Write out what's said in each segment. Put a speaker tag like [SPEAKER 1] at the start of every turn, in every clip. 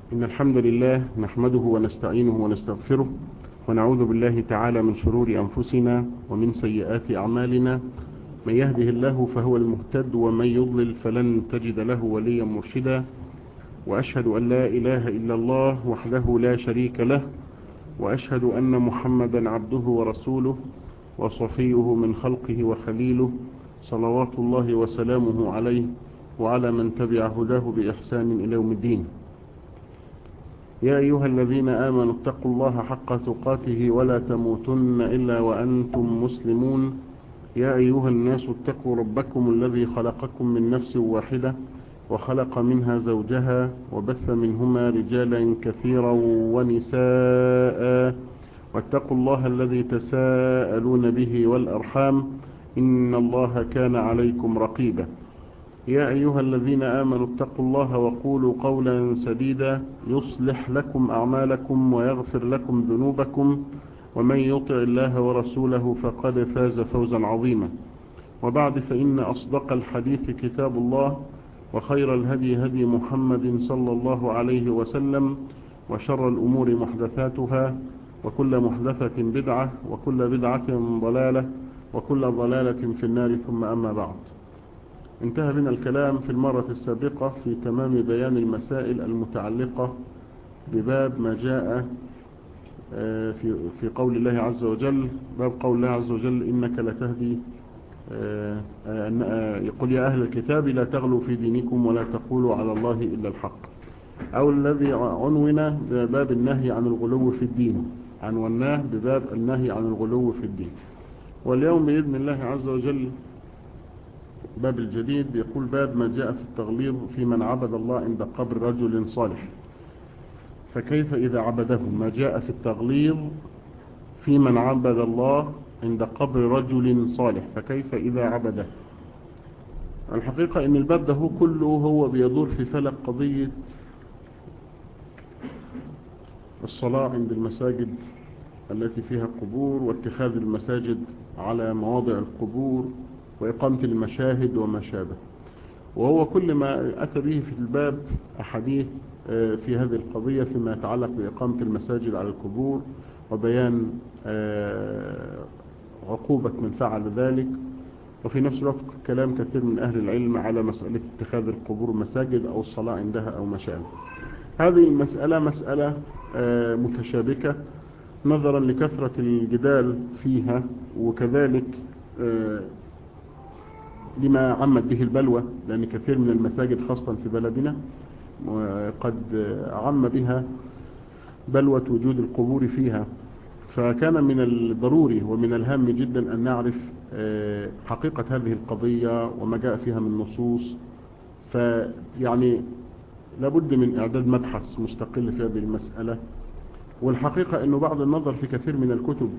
[SPEAKER 1] إن الحمد لله نحمده ونستعينه ونستغفره ونعوذ بالله تعالى من شرور أنفسنا ومن سيئات أعمالنا من يهده الله فهو المهتد ومن يضلل فلن تجد له وليا مرشدا وأشهد أن لا إله إلا الله وحده لا شريك له وأشهد أن محمدا عبده ورسوله وصفيه من خلقه وخليله صلوات الله وسلامه عليه وعلى من تبع هداه بإحسان إلى يوم الدين يا أيها الذين آمنوا اتقوا الله حق تقاته ولا تموتن إلا وأنتم مسلمون يا أيها الناس اتقوا ربكم الذي خلقكم من نفس واحدة وخلق منها زوجها وبث منهما رجالا كثيرا ونساء واتقوا الله الذي تساءلون به والأرحام إن الله كان عليكم رقيبا يا أيها الذين آمنوا اتقوا الله وقولوا قولا سديدا يصلح لكم أعمالكم ويغفر لكم ذنوبكم ومن يطع الله ورسوله فقد فاز فوزا عظيما وبعد فإن أصدق الحديث كتاب الله وخير الهدي هدي محمد صلى الله عليه وسلم وشر الأمور محدثاتها وكل محدثة بدعة وكل بدعة ضلالة وكل ضلالة في النار ثم أما بعد انتهى بنا الكلام في المرة السابقة في تمام بيان المسائل المتعلقة بباب ما جاء في في قول الله عز وجل باب قول الله عز وجل إنك لتهدي يقول يا أهل الكتاب لا تغلوا في دينكم ولا تقولوا على الله إلا الحق أو الذي عنونا بباب النهي عن الغلو في الدين عنوناه بباب النهي عن الغلو في الدين واليوم بإذن الله عز وجل باب الجديد يقول باب ما جاء في التغليظ في من عبد الله عند قبر رجل صالح فكيف إذا عبده ما جاء في التغليظ في من عبد الله عند قبر رجل صالح فكيف إذا عبده الحقيقة ان الباب ده كله هو بيدور في فلك قضية الصلاة عند المساجد التي فيها قبور واتخاذ المساجد على مواضع القبور وإقامة المشاهد وما شابه وهو كل ما أتى به في الباب أحاديث في هذه القضية فيما يتعلق بإقامة المساجد على القبور وبيان عقوبة من فعل ذلك وفي نفس الوقت كلام كثير من أهل العلم على مسألة اتخاذ القبور مساجد أو الصلاة عندها أو ما شابه هذه المسألة مسألة متشابكة نظرا لكثرة الجدال فيها وكذلك لما عمت به البلوى لأن كثير من المساجد خاصة في بلدنا قد عم بها بلوى وجود القبور فيها فكان من الضروري ومن الهام جدا أن نعرف حقيقة هذه القضية وما جاء فيها من نصوص فيعني لابد من إعداد مبحث مستقل في هذه المسألة والحقيقة أنه بعد النظر في كثير من الكتب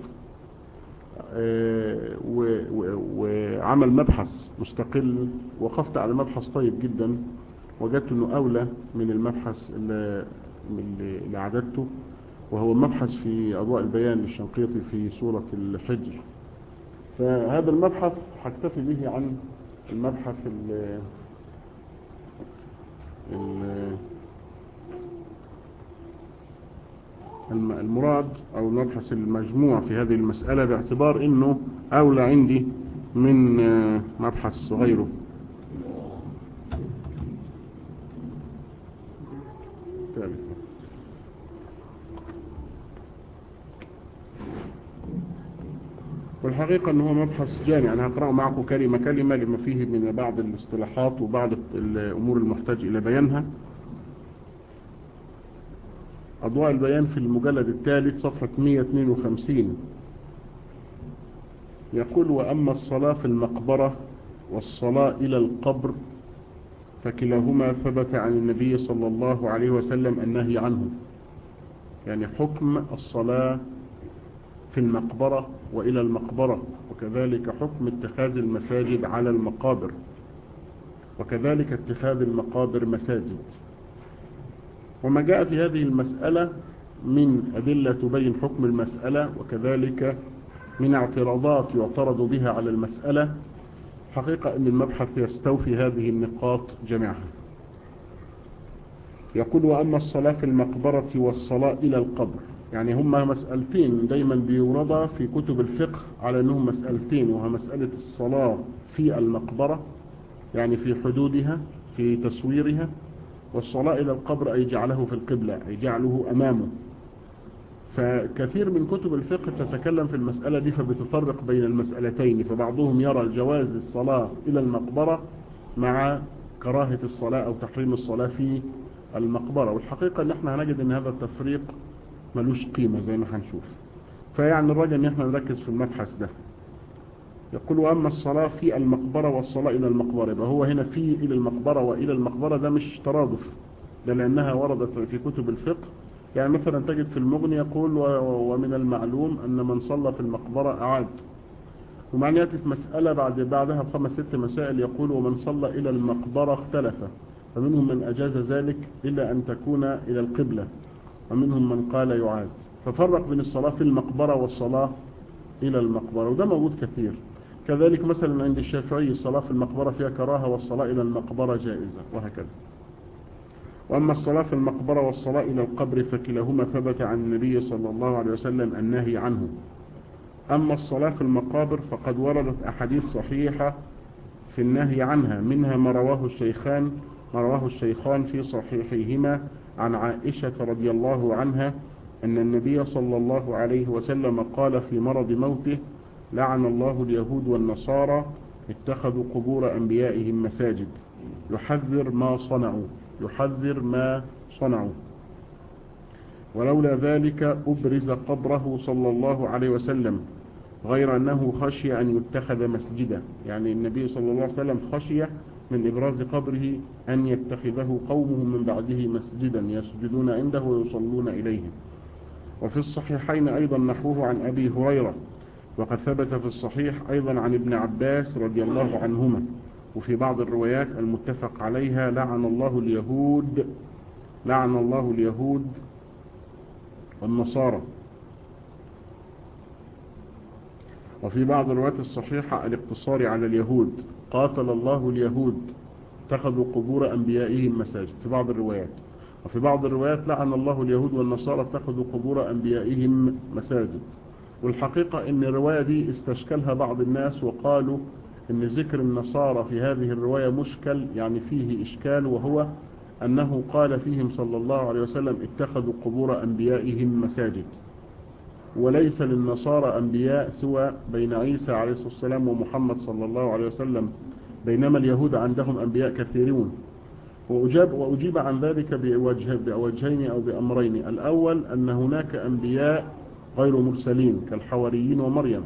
[SPEAKER 1] وعمل مبحث مستقل وقفت على مبحث طيب جدا وجدت أنه أولى من المبحث اللي, اللي عددته وهو مبحث في أضواء البيان للشنقيطي في سورة الحجر فهذا المبحث هكتفي به عن المبحث ال المراد أو المبحث المجموع في هذه المسألة باعتبار أنه أولى عندي من مبحث غيره والحقيقة أنه مبحث جامع أنا هقرأه معكم كلمة كلمة لما فيه من بعض الاصطلاحات وبعض الأمور المحتاج إلى بيانها أضواء البيان في المجلد الثالث صفحة 152 يقول وأما الصلاة في المقبرة والصلاة إلى القبر فكلاهما ثبت عن النبي صلى الله عليه وسلم النهي عنه يعني حكم الصلاة في المقبرة وإلى المقبرة وكذلك حكم اتخاذ المساجد على المقابر وكذلك اتخاذ المقابر مساجد وما جاء في هذه المسألة من أدلة تبين حكم المسألة وكذلك من اعتراضات يعترض بها على المسألة حقيقة أن المبحث يستوفي هذه النقاط جميعها يقول وأما الصلاة في المقبرة والصلاة إلى القبر يعني هما مسألتين دايما بيوردا في كتب الفقه على أنهم مسألتين وهي مسألة الصلاة في المقبرة يعني في حدودها في تصويرها والصلاة إلى القبر أي جعله في القبلة أي جعله أمامه فكثير من كتب الفقه تتكلم في المسألة دي فبتفرق بين المسألتين فبعضهم يرى جواز الصلاة إلى المقبرة مع كراهة الصلاة أو تحريم الصلاة في المقبرة والحقيقة ان احنا هنجد ان هذا التفريق ملوش قيمة زي ما هنشوف فيعني الرجل ان احنا نركز في المبحث ده يقول واما الصلاة في المقبرة والصلاة الى المقبرة يبقى هو هنا في الى المقبرة والى المقبرة ده مش ترادف ده لانها وردت في كتب الفقه يعني مثلا تجد في المغني يقول ومن المعلوم ان من صلى في المقبرة اعاد ومعنى يأتي في مسألة بعد بعدها بخمس ست مسائل يقول ومن صلى إلى المقبرة اختلف فمنهم من أجاز ذلك إلا أن تكون إلى القبلة ومنهم من قال يعاد ففرق بين الصلاة في المقبرة والصلاة إلى المقبرة وده موجود كثير كذلك مثلا عند الشافعي الصلاة في المقبرة فيها كراهة والصلاة إلى المقبرة جائزة وهكذا وأما الصلاة في المقبرة والصلاة إلى القبر فكلاهما ثبت عن النبي صلى الله عليه وسلم النهي عنه أما الصلاة في المقابر فقد وردت أحاديث صحيحة في النهي عنها منها ما رواه الشيخان ما رواه الشيخان في صحيحيهما عن عائشة رضي الله عنها أن النبي صلى الله عليه وسلم قال في مرض موته لعن الله اليهود والنصارى اتخذوا قبور أنبيائهم مساجد يحذر ما صنعوا يحذر ما صنعوا ولولا ذلك أبرز قبره صلى الله عليه وسلم غير أنه خشي أن يتخذ مسجدا يعني النبي صلى الله عليه وسلم خشي من إبراز قبره أن يتخذه قومه من بعده مسجدا يسجدون عنده ويصلون إليه وفي الصحيحين أيضا نحوه عن أبي هريرة وقد ثبت في الصحيح أيضا عن ابن عباس رضي الله عنهما وفي بعض الروايات المتفق عليها لعن الله اليهود لعن الله اليهود والنصارى وفي بعض الروايات الصحيحة الاقتصار على اليهود قاتل الله اليهود اتخذوا قبور أنبيائهم مساجد في بعض الروايات وفي بعض الروايات لعن الله اليهود والنصارى اتخذوا قبور أنبيائهم مساجد والحقيقة ان الرواية دي استشكلها بعض الناس وقالوا ان ذكر النصارى في هذه الرواية مشكل يعني فيه إشكال وهو أنه قال فيهم صلى الله عليه وسلم اتخذوا قبور أنبيائهم مساجد وليس للنصارى أنبياء سوى بين عيسى عليه الصلاة والسلام ومحمد صلى الله عليه وسلم بينما اليهود عندهم أنبياء كثيرون وأجاب, وأجيب عن ذلك بوجه بوجهين أو بأمرين الأول أن هناك أنبياء غير مرسلين كالحواريين ومريم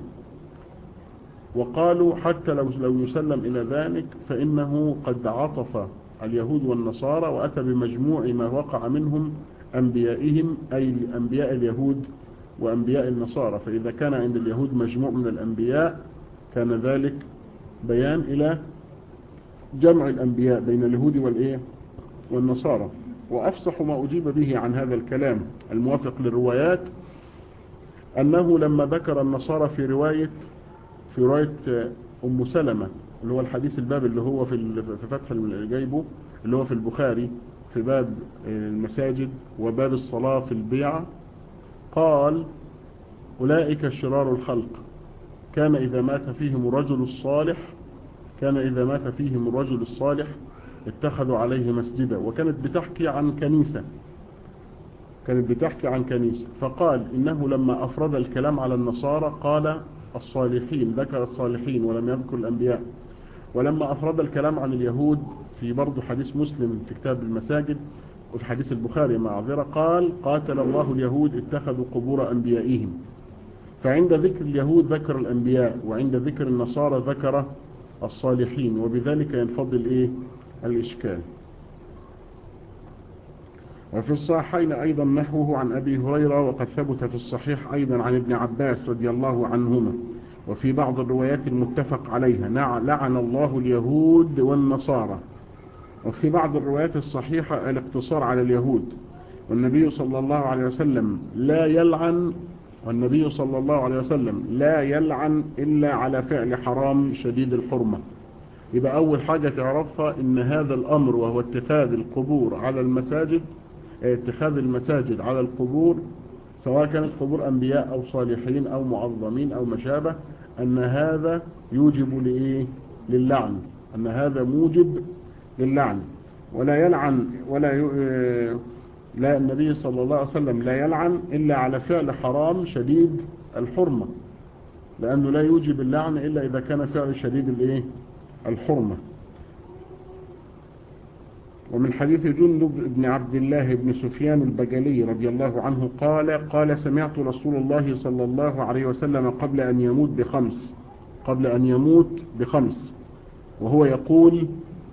[SPEAKER 1] وقالوا حتى لو, لو يسلم إلى ذلك فإنه قد عطف اليهود والنصارى وأتى بمجموع ما وقع منهم أنبيائهم أي أنبياء اليهود وأنبياء النصارى فإذا كان عند اليهود مجموع من الأنبياء كان ذلك بيان إلى جمع الأنبياء بين اليهود والإيه والنصارى وأفصح ما أجيب به عن هذا الكلام الموافق للروايات أنه لما ذكر النصارى في رواية في رواية أم سلمة اللي هو الحديث الباب اللي هو في في فتح جايبه اللي هو في البخاري في باب المساجد وباب الصلاة في البيعة قال أولئك شرار الخلق كان إذا مات فيهم الرجل الصالح كان إذا مات فيهم الرجل الصالح اتخذوا عليه مسجدا وكانت بتحكي عن كنيسة كانت بتحكي عن كنيسة فقال إنه لما أفرد الكلام على النصارى قال الصالحين ذكر الصالحين ولم يذكر الأنبياء ولما أفرد الكلام عن اليهود في برضو حديث مسلم في كتاب المساجد وفي حديث البخاري معذرة قال قاتل الله اليهود اتخذوا قبور أنبيائهم فعند ذكر اليهود ذكر الأنبياء وعند ذكر النصارى ذكر الصالحين وبذلك ينفضل إيه الإشكال وفي الصحيحين أيضا نحوه عن أبي هريرة وقد ثبت في الصحيح أيضا عن ابن عباس رضي الله عنهما وفي بعض الروايات المتفق عليها لعن الله اليهود والنصارى وفي بعض الروايات الصحيحة الاقتصار على اليهود والنبي صلى الله عليه وسلم لا يلعن والنبي صلى الله عليه وسلم لا يلعن إلا على فعل حرام شديد الحرمة يبقى أول حاجة تعرفها إن هذا الأمر وهو اتخاذ القبور على المساجد اتخاذ المساجد على القبور سواء كانت قبور أنبياء أو صالحين أو معظمين أو مشابه أن هذا يوجب لإيه للعن أن هذا موجب للعن ولا يلعن ولا ي... لا النبي صلى الله عليه وسلم لا يلعن إلا على فعل حرام شديد الحرمة لأنه لا يوجب اللعن إلا إذا كان فعل شديد الإيه الحرمة ومن حديث جندب بن عبد الله بن سفيان البجلي رضي الله عنه قال قال سمعت رسول الله صلى الله عليه وسلم قبل أن يموت بخمس قبل أن يموت بخمس وهو يقول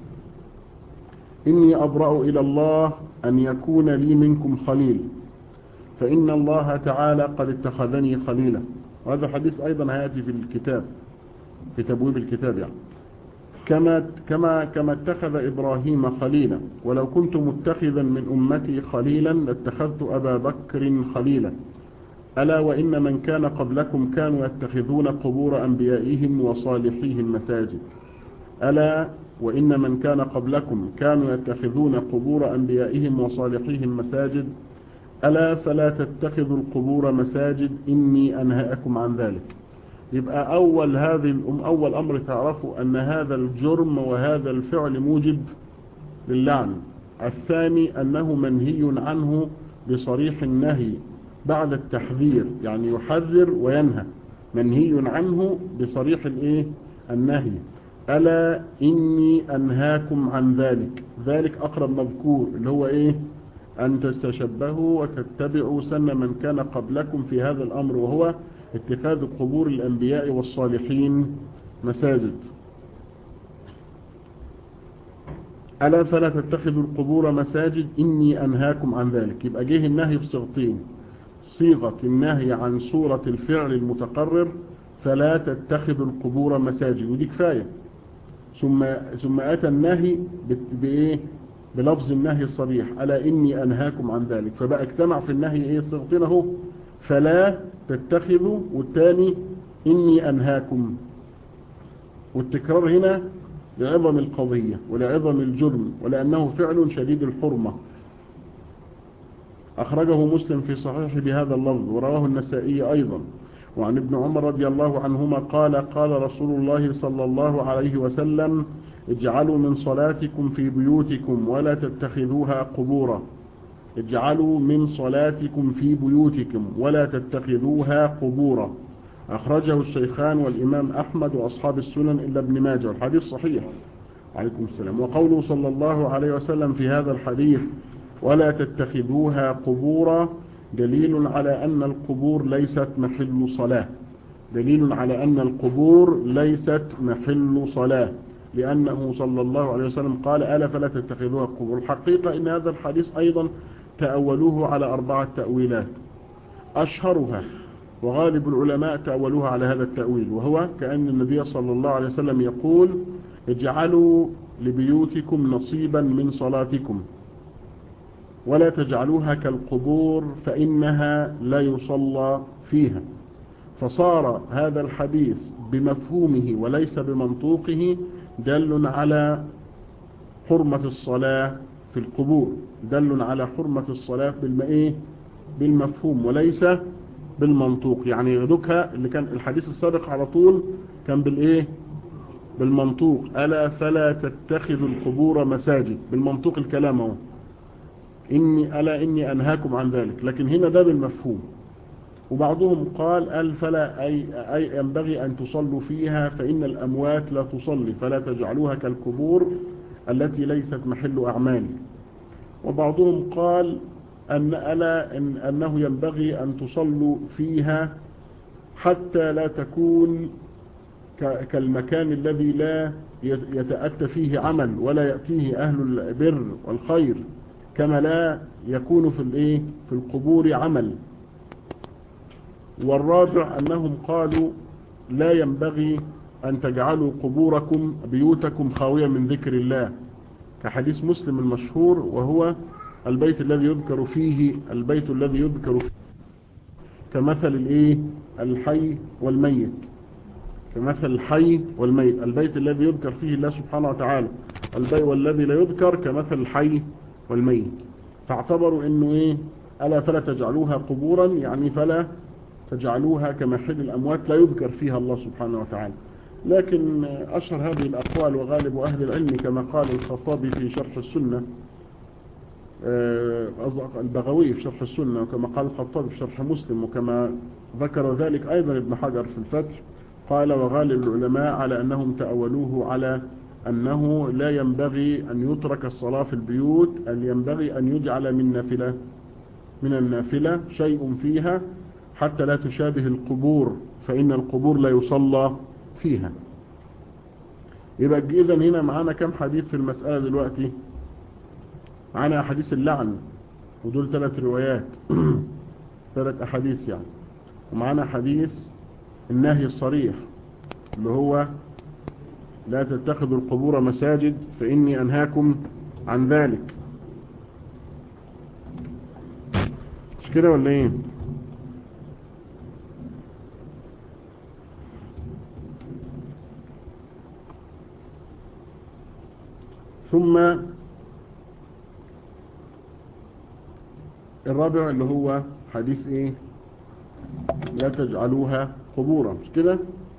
[SPEAKER 1] إني أبرأ إلى الله أن يكون لي منكم خليل فإن الله تعالى قد اتخذني خليلا وهذا حديث أيضا هيأتي في الكتاب في تبويب الكتاب يعني كما كما كما اتخذ إبراهيم خليلا ولو كنت متخذا من أمتي خليلا لاتخذت أبا بكر خليلا ألا وإن من كان قبلكم كانوا يتخذون قبور أنبيائهم وصالحيهم مساجد ألا وإن من كان قبلكم كانوا يتخذون قبور أنبيائهم وصالحيهم مساجد ألا فلا تتخذوا القبور مساجد إني أنهأكم عن ذلك يبقى أول هذه الأم أول أمر تعرفوا أن هذا الجرم وهذا الفعل موجب للعن الثاني أنه منهي عنه بصريح النهي بعد التحذير يعني يحذر وينهى منهي عنه بصريح الايه النهي ألا إني أنهاكم عن ذلك ذلك أقرب مذكور اللي هو إيه أن تستشبهوا وتتبعوا سن من كان قبلكم في هذا الأمر وهو اتخاذ قبور الأنبياء والصالحين مساجد ألا فلا تتخذوا القبور مساجد إني أنهاكم عن ذلك يبقى جه النهي في صيغتين صيغة النهي عن صورة الفعل المتقرر فلا تتخذوا القبور مساجد ودي كفاية ثم ثم أتى النهي بإيه بلفظ النهي الصريح ألا إني أنهاكم عن ذلك فبقى اجتمع في النهي إيه صيغتين اهو فلا تتخذوا والثاني إني أنهاكم والتكرار هنا لعظم القضية ولعظم الجرم ولأنه فعل شديد الحرمة أخرجه مسلم في صحيح بهذا اللفظ ورواه النسائي أيضا وعن ابن عمر رضي الله عنهما قال قال رسول الله صلى الله عليه وسلم اجعلوا من صلاتكم في بيوتكم ولا تتخذوها قبورا اجعلوا من صلاتكم في بيوتكم ولا تتخذوها قبورا أخرجه الشيخان والإمام أحمد وأصحاب السنن إلا ابن ماجه الحديث صحيح عليكم السلام وقوله صلى الله عليه وسلم في هذا الحديث ولا تتخذوها قبورا دليل على أن القبور ليست محل صلاة دليل على أن القبور ليست محل صلاة لأنه صلى الله عليه وسلم قال ألا فلا تتخذوها قبور الحقيقة إن هذا الحديث أيضا تأولوه على أربعة تأويلات أشهرها وغالب العلماء تأولوها على هذا التأويل وهو كأن النبي صلى الله عليه وسلم يقول اجعلوا لبيوتكم نصيبا من صلاتكم ولا تجعلوها كالقبور فإنها لا يصلى فيها فصار هذا الحديث بمفهومه وليس بمنطوقه دل على حرمة الصلاة في القبور دل على حرمة الصلاة بالمئيه بالمفهوم وليس بالمنطوق يعني يدكها اللي كان الحديث السابق على طول كان بالايه بالمنطوق ألا فلا تتخذوا القبور مساجد بالمنطوق الكلام اهو إني ألا إني أنهاكم عن ذلك لكن هنا ده بالمفهوم وبعضهم قال قال فلا أي, أي ينبغي أن تصلوا فيها فإن الأموات لا تصلي فلا تجعلوها كالقبور التي ليست محل أعمال وبعضهم قال أن ألا إن أنه ينبغي أن تصلوا فيها حتى لا تكون كالمكان الذي لا يتأتى فيه عمل ولا يأتيه أهل البر والخير كما لا يكون في الايه في القبور عمل والراجع أنهم قالوا لا ينبغي أن تجعلوا قبوركم بيوتكم خاوية من ذكر الله كحديث مسلم المشهور وهو البيت الذي يذكر فيه البيت الذي يذكر فيه كمثل الايه الحي والميت كمثل الحي والميت البيت الذي يذكر فيه الله سبحانه وتعالى البيت والذي لا يذكر كمثل الحي والميت فاعتبروا انه ايه ألا فلا تجعلوها قبورا يعني فلا تجعلوها كمحل الأموات لا يذكر فيها الله سبحانه وتعالى لكن أشهر هذه الأقوال وغالب أهل العلم كما قال الخطابي في شرح السنة البغوي في شرح السنة وكما قال الخطابي في شرح مسلم وكما ذكر ذلك أيضا ابن حجر في الفتح قال وغالب العلماء على أنهم تأولوه على أنه لا ينبغي أن يترك الصلاة في البيوت أن ينبغي أن يجعل من نافلة من النافلة شيء فيها حتى لا تشابه القبور فإن القبور لا يصلى فيها يبقى إذا هنا معانا كم حديث في المسألة دلوقتي معانا حديث اللعن ودول ثلاث روايات ثلاث أحاديث يعني ومعانا حديث النهي الصريح اللي هو لا تتخذوا القبور مساجد فإني أنهاكم عن ذلك مش كده ولا ايه ثم الرابع اللي هو حديث ايه لا تجعلوها قبورا مش كده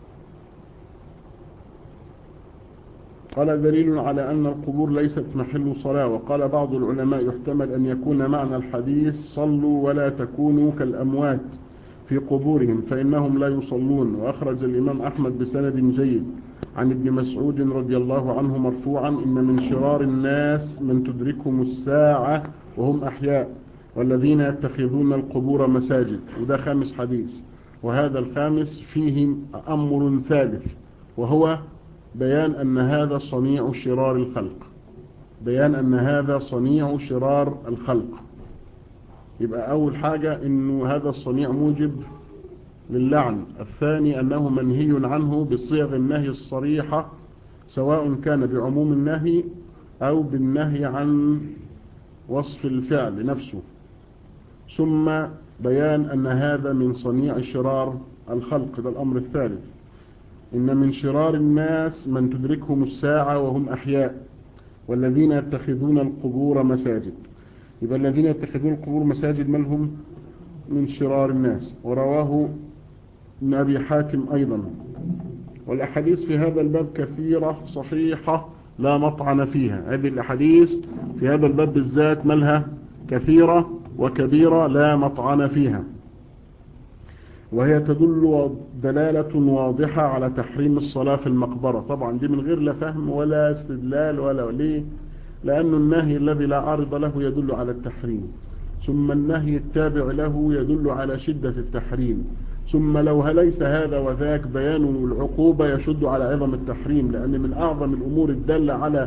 [SPEAKER 1] قال دليل على أن القبور ليست محل صلاة وقال بعض العلماء يحتمل أن يكون معنى الحديث صلوا ولا تكونوا كالأموات في قبورهم فإنهم لا يصلون وأخرج الإمام أحمد بسند جيد عن ابن مسعود رضي الله عنه مرفوعا إن من شرار الناس من تدركهم الساعة وهم أحياء والذين يتخذون القبور مساجد وده خامس حديث وهذا الخامس فيه أمر ثالث وهو بيان أن هذا صنيع شرار الخلق بيان أن هذا صنيع شرار الخلق يبقى أول حاجة أنه هذا الصنيع موجب للعن الثاني أنه منهي عنه بصيغ النهي الصريحة سواء كان بعموم النهي أو بالنهي عن وصف الفعل نفسه ثم بيان أن هذا من صنيع شرار الخلق ده الأمر الثالث إن من شرار الناس من تدركهم الساعة وهم أحياء والذين يتخذون القبور مساجد يبقى الذين يتخذون القبور مساجد ملهم من شرار الناس ورواه ابن أبي حاتم أيضا والأحاديث في هذا الباب كثيرة صحيحة لا مطعن فيها هذه الأحاديث في هذا الباب بالذات ملها كثيرة وكبيرة لا مطعن فيها وهي تدل دلالة واضحة على تحريم الصلاة في المقبرة طبعا دي من غير لا فهم ولا استدلال ولا ليه لأن النهي الذي لا عارض له يدل على التحريم ثم النهي التابع له يدل على شدة التحريم ثم لو ليس هذا وذاك بيان العقوبة يشد على عظم التحريم لأن من أعظم الأمور الدالة على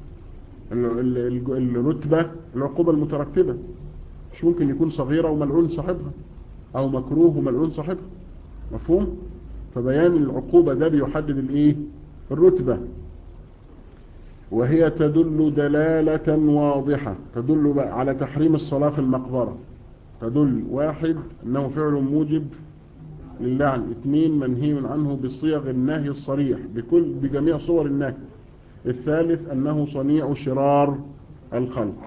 [SPEAKER 1] الرتبة العقوبة المترتبة مش ممكن يكون صغيرة وملعون صاحبها او مكروه وملعون صاحبه مفهوم فبيان العقوبة ده بيحدد الايه الرتبة وهي تدل دلالة واضحة تدل على تحريم الصلاة في المقبرة تدل واحد انه فعل موجب للعن اثنين منهي عنه بصيغ النهي الصريح بكل بجميع صور النهي الثالث انه صنيع شرار الخلق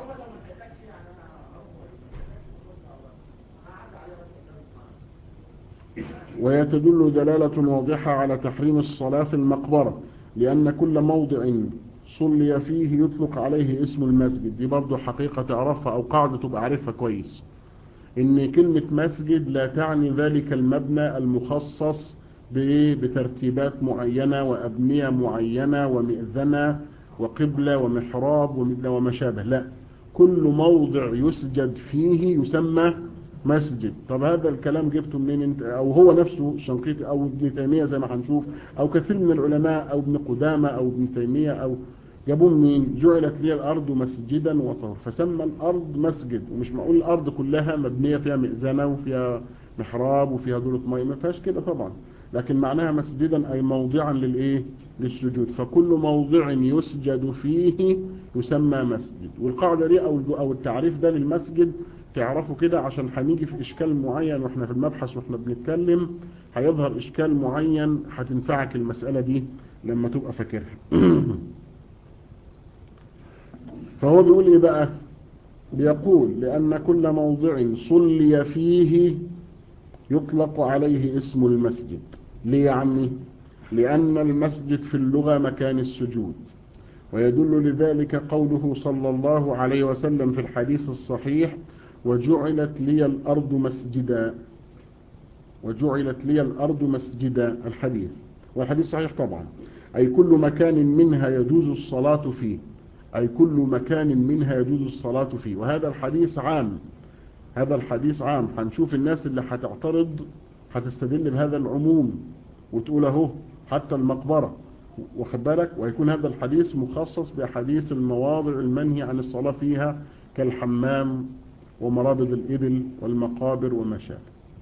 [SPEAKER 1] ويتدل دلالة واضحة على تحريم الصلاة في المقبرة لأن كل موضع صلي فيه يطلق عليه اسم المسجد دي برضو حقيقة تعرفها أو قاعدة تبقى عارفها كويس إن كلمة مسجد لا تعني ذلك المبنى المخصص بترتيبات معينة وأبنية معينة ومئذنة وقبلة ومحراب وما شابه لا كل موضع يسجد فيه يسمى مسجد طب هذا الكلام جبته منين انت او هو نفسه الشنقيطي او ابن تيمية زي ما هنشوف او كثير من العلماء او ابن قدامة او ابن تيمية او جابوه منين جعلت لي الارض مسجدا وطهر فسمى الارض مسجد ومش معقول الارض كلها مبنية فيها مئذنة وفيها محراب وفيها دورة مية ما فيهاش كده طبعا لكن معناها مسجدا اي موضعا للايه للسجود فكل موضع يسجد فيه يسمى مسجد والقاعدة دي او او التعريف ده للمسجد تعرفوا كده عشان هنيجي في اشكال معين واحنا في المبحث واحنا بنتكلم هيظهر اشكال معين هتنفعك المسألة دي لما تبقى فاكرها فهو بيقول ايه بقى بيقول لأن كل موضع صلي فيه يطلق عليه اسم المسجد ليه يا عمي لأن المسجد في اللغة مكان السجود ويدل لذلك قوله صلى الله عليه وسلم في الحديث الصحيح وجعلت لي الأرض مسجدا وجعلت لي الأرض مسجدا الحديث والحديث صحيح طبعا أي كل مكان منها يجوز الصلاة فيه أي كل مكان منها يجوز الصلاة فيه وهذا الحديث عام هذا الحديث عام هنشوف الناس اللي هتعترض هتستدل بهذا العموم وتقول اهو حتى المقبرة واخد بالك ويكون هذا الحديث مخصص بأحاديث المواضع المنهي عن الصلاة فيها كالحمام ومرابض الإبل والمقابر وما شابه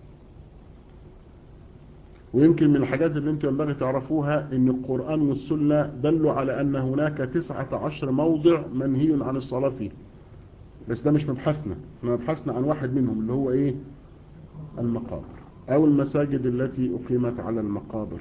[SPEAKER 1] ويمكن من الحاجات اللي انتم ينبغي تعرفوها ان القرآن والسنة دلوا على ان هناك تسعة عشر موضع منهي عن الصلاة فيه بس ده مش مبحثنا احنا مبحثنا عن واحد منهم اللي هو ايه المقابر او المساجد التي اقيمت على المقابر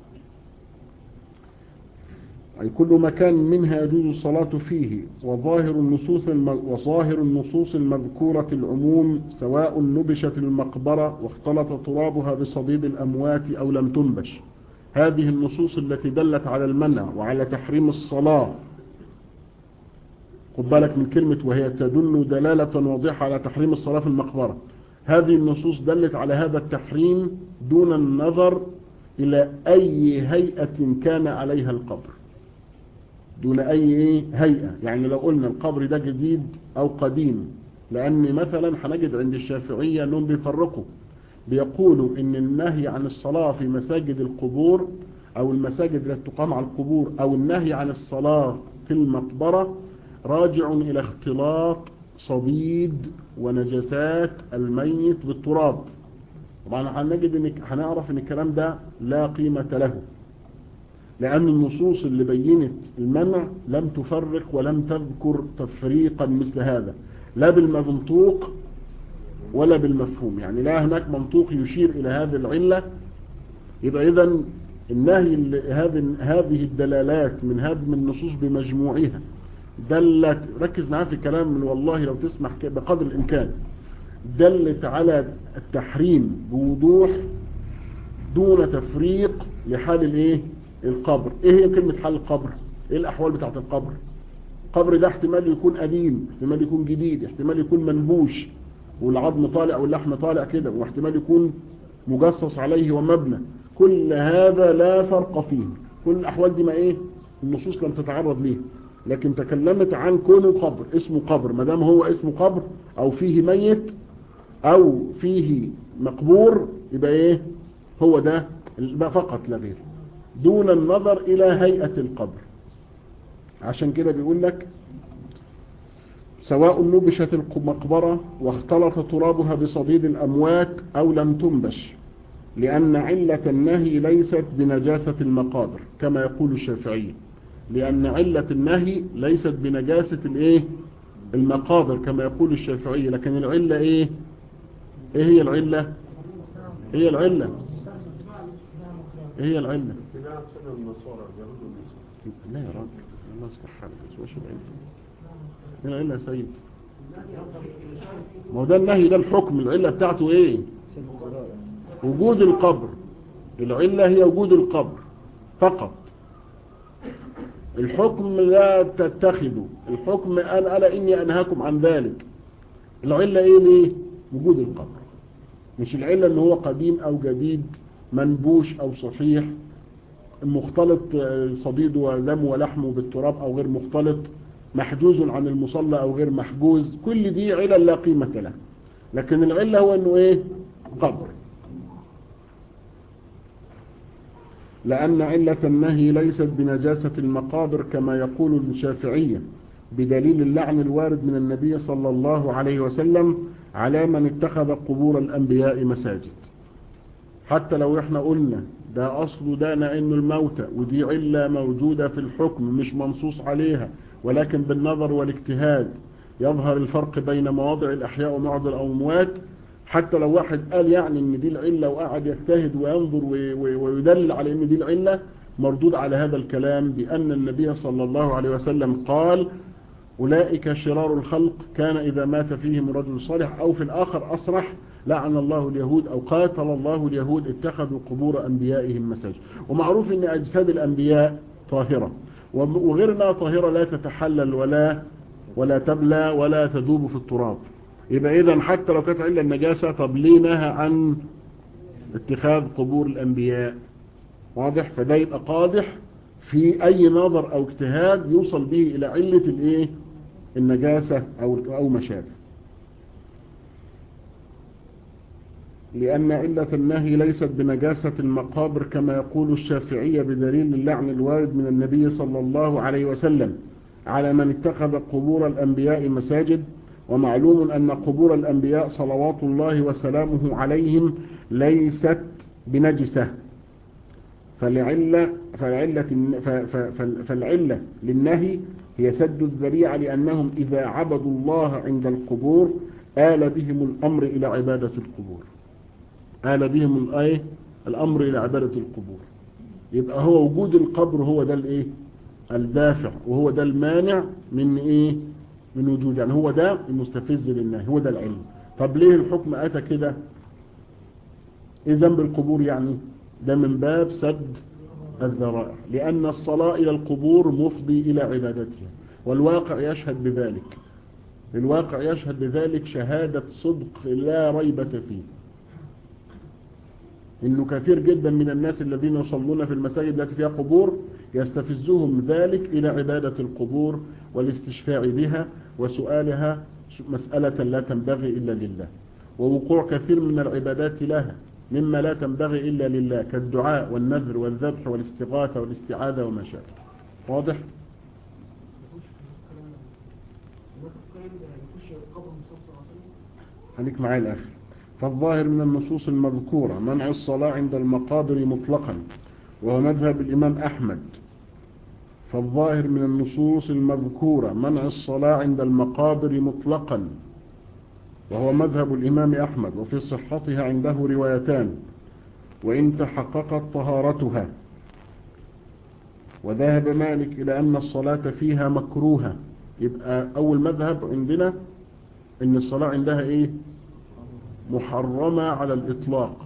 [SPEAKER 1] أي كل مكان منها يجوز الصلاة فيه وظاهر النصوص وظاهر النصوص المذكورة العموم سواء نبشت المقبرة واختلط ترابها بصديد الأموات أو لم تنبش هذه النصوص التي دلت على المنع وعلى تحريم الصلاة خد بالك من كلمة وهي تدل دلالة واضحة على تحريم الصلاة في المقبرة هذه النصوص دلت على هذا التحريم دون النظر إلى أي هيئة كان عليها القبر دون أي هيئة يعني لو قلنا القبر ده جديد أو قديم لأن مثلا هنجد عند الشافعية أنهم بيفرقوا بيقولوا أن النهي عن الصلاة في مساجد القبور أو المساجد التي تقام على القبور أو النهي عن الصلاة في المقبرة راجع إلى اختلاط صديد ونجسات الميت بالتراب طبعا هنجد ان هنعرف ان الكلام ده لا قيمة له لأن النصوص اللي بينت المنع لم تفرق ولم تذكر تفريقا مثل هذا لا بالمنطوق ولا بالمفهوم يعني لا هناك منطوق يشير إلى هذه العلة يبقى إذا النهي هذه هذه الدلالات من هذه النصوص بمجموعها دلت ركز معايا في الكلام والله لو تسمح بقدر الإمكان دلت على التحريم بوضوح دون تفريق لحال الايه القبر ايه هي كلمة حال القبر ايه الاحوال بتاعت القبر القبر ده احتمال يكون قديم احتمال يكون جديد احتمال يكون منبوش والعظم طالع واللحم طالع كده واحتمال يكون مجصص عليه ومبنى كل هذا لا فرق فيه كل الاحوال دي ما ايه النصوص لم تتعرض ليه لكن تكلمت عن كونه قبر اسمه قبر ما دام هو اسمه قبر او فيه ميت او فيه مقبور يبقى ايه هو ده فقط لا غير دون النظر الى هيئة القبر عشان كده بيقول لك سواء نبشت المقبرة واختلط ترابها بصديد الأموات أو لم تنبش لأن علة النهي ليست بنجاسة المقابر كما يقول الشافعي لأن علة النهي ليست بنجاسة الايه المقابر كما يقول الشافعي لكن العلة ايه ايه هي العلة هي العلة ايه هي العلة لا يا راجل الله يصلح حالك وش العلة ايه العلة يا سيد ما هو ده النهي ده الحكم العلة بتاعته ايه وجود القبر العلة هي وجود القبر فقط الحكم لا تتخذوا الحكم أنا ألا إني أنهاكم عن ذلك العلة إيه ليه وجود القبر مش العلة إن هو قديم أو جديد منبوش أو صحيح مختلط صديد ودم ولحمه بالتراب أو غير مختلط محجوز عن المصلى أو غير محجوز كل دي علل لا قيمة لها لكن العلة هو أنه إيه قبر لأن علة النهي ليست بنجاسة المقابر كما يقول الشافعية بدليل اللعن الوارد من النبي صلى الله عليه وسلم على من اتخذ قبور الأنبياء مساجد حتى لو احنا قلنا ده أصل دانا إنه الموتى ودي علة موجودة في الحكم مش منصوص عليها ولكن بالنظر والاجتهاد يظهر الفرق بين مواضع الأحياء ومواضع الأموات حتى لو واحد قال يعني ان دي العلة وقعد يجتهد وينظر ويدلل على ان دي العلة مردود على هذا الكلام بأن النبي صلى الله عليه وسلم قال أولئك شرار الخلق كان إذا مات فيهم رجل صالح أو في الآخر أصرح لعن الله اليهود أو قاتل الله اليهود اتخذوا قبور أنبيائهم مساجد ومعروف أن أجساد الأنبياء طاهرة وغيرنا طاهرة لا تتحلل ولا ولا تبلى ولا تذوب في التراب يبقى إذا حتى لو كانت علة النجاسة طب ليه نهى عن اتخاذ قبور الأنبياء واضح فده يبقى قادح في أي نظر أو اجتهاد يوصل به إلى علة الإيه النجاسة أو أو مشابه لأن علة النهي ليست بنجاسة المقابر كما يقول الشافعية بدليل اللعن الوارد من النبي صلى الله عليه وسلم على من اتخذ قبور الأنبياء مساجد ومعلوم أن قبور الأنبياء صلوات الله وسلامه عليهم ليست بنجسة فالعلة, فالعلة, فالعلة للنهي هي سد الذريعة لأنهم إذا عبدوا الله عند القبور آل بهم الأمر إلى عبادة القبور آل بهم الآية الأمر إلى عبادة القبور يبقى هو وجود القبر هو ده الإيه الدافع وهو ده المانع من إيه من وجود يعني هو ده المستفز للنهي هو ده العلم طب ليه الحكم أتى كده إيه ذنب القبور يعني ده من باب سد الذرائع لأن الصلاة إلى القبور مفضي إلى عبادتها والواقع يشهد بذلك الواقع يشهد بذلك شهادة صدق لا ريبة فيه إنه كثير جدا من الناس الذين يصلون في المساجد التي فيها قبور يستفزهم ذلك إلى عبادة القبور والاستشفاع بها وسؤالها مسألة لا تنبغي إلا لله ووقوع كثير من العبادات لها مما لا تنبغي إلا لله كالدعاء والنذر والذبح والاستغاثة والاستعاذة وما شابه واضح؟ خليك معايا الأخ فالظاهر من النصوص المذكورة منع الصلاة عند المقابر مطلقا وهو مذهب الإمام أحمد فالظاهر من النصوص المذكورة منع الصلاة عند المقابر مطلقا وهو مذهب الإمام أحمد وفي صحتها عنده روايتان وإن تحققت طهارتها وذهب مالك إلى أن الصلاة فيها مكروهة يبقى أول مذهب عندنا أن الصلاة عندها إيه محرمة على الإطلاق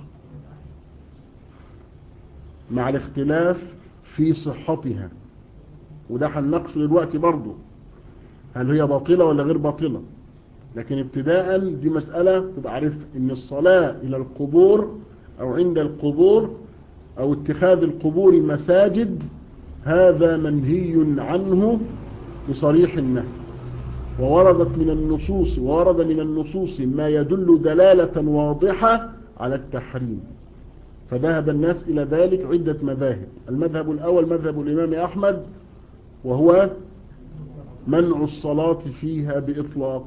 [SPEAKER 1] مع الاختلاف في صحتها وده هنناقشه دلوقتي برضه هل هي باطلة ولا غير باطلة لكن ابتداء دي مسألة تبقى عارف ان الصلاة الى القبور او عند القبور او اتخاذ القبور مساجد هذا منهي عنه بصريح النهي ووردت من النصوص وورد من النصوص ما يدل دلالة واضحة على التحريم فذهب الناس إلى ذلك عدة مذاهب المذهب الأول مذهب الإمام أحمد وهو منع الصلاة فيها بإطلاق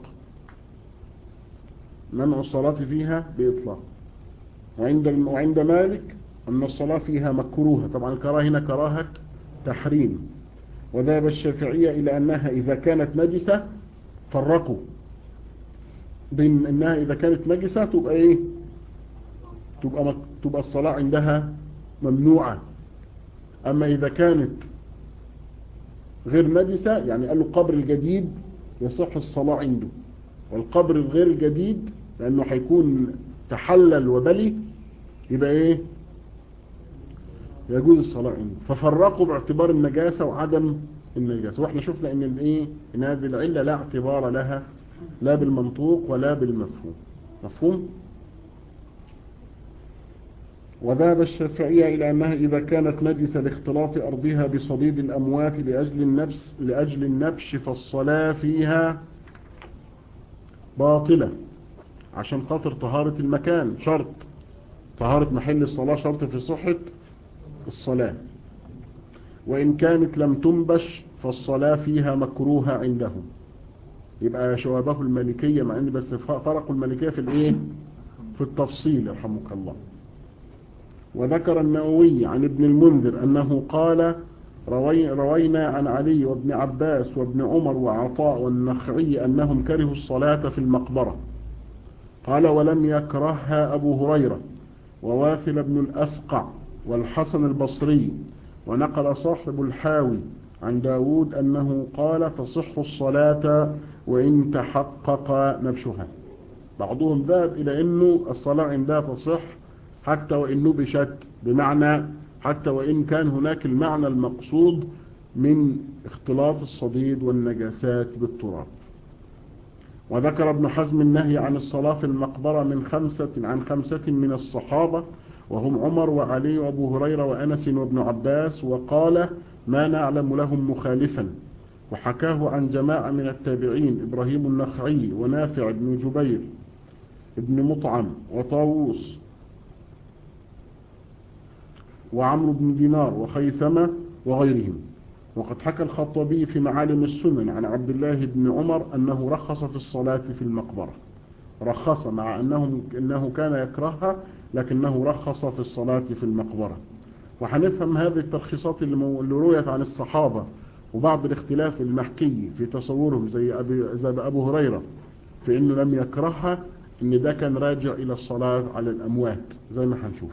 [SPEAKER 1] منع الصلاة فيها بإطلاق وعند وعند مالك أن الصلاة فيها مكروهة طبعا الكراهة هنا كراهة تحريم وذهب الشافعية إلى أنها إذا كانت نجسة فرقوا بين أنها إذا كانت نجسة تبقى إيه تبقى, مك... تبقى الصلاة عندها ممنوعة أما إذا كانت غير نجسة يعني قالوا القبر الجديد يصح الصلاة عنده والقبر الغير الجديد لأنه هيكون تحلل وبلي يبقى إيه يجوز الصلاة عنده ففرقوا باعتبار النجاسة وعدم النجاسة واحنا شفنا ان الايه ان هذه العلة لا اعتبار لها لا بالمنطوق ولا بالمفهوم مفهوم وذهب الشافعية إلى أنها إذا كانت نجسة لاختلاط أرضها بصديد الأموات لأجل النفس لأجل النبش فالصلاة فيها باطلة عشان خاطر طهارة المكان شرط طهارة محل الصلاة شرط في صحة الصلاة وإن كانت لم تنبش فالصلاة فيها مكروهة عندهم يبقى شوابه المالكية مع ان بس فرقوا المالكية في الايه في التفصيل يرحمك الله وذكر النووي عن ابن المنذر أنه قال روي روينا عن علي وابن عباس وابن عمر وعطاء والنخعي أنهم كرهوا الصلاة في المقبرة قال ولم يكرهها أبو هريرة وواثل بن الأسقع والحسن البصري ونقل صاحب الحاوي عن داود أنه قال تصح الصلاة وإن تحقق نبشها بعضهم ذهب إلى أنه الصلاة عندها تصح حتى وإنه بشت بمعنى حتى وإن كان هناك المعنى المقصود من اختلاط الصديد والنجاسات بالتراب وذكر ابن حزم النهي عن الصلاة في المقبرة من خمسة عن خمسة من الصحابة وهم عمر وعلي وابو هريرة وأنس وابن عباس وقال ما نعلم لهم مخالفا وحكاه عن جماعة من التابعين إبراهيم النخعي ونافع بن جبير ابن مطعم وطاووس وعمرو بن دينار وخيثمة وغيرهم وقد حكى الخطابي في معالم السنن عن عبد الله بن عمر أنه رخص في الصلاة في المقبرة رخص مع أنه, إنه كان يكرهها لكنه رخص في الصلاة في المقبرة وحنفهم هذه الترخيصات اللي رويت عن الصحابة وبعض الاختلاف المحكي في تصورهم زي أبي, زي أبو هريرة في أنه لم يكرهها أن ده كان راجع إلى الصلاة على الأموات زي ما هنشوف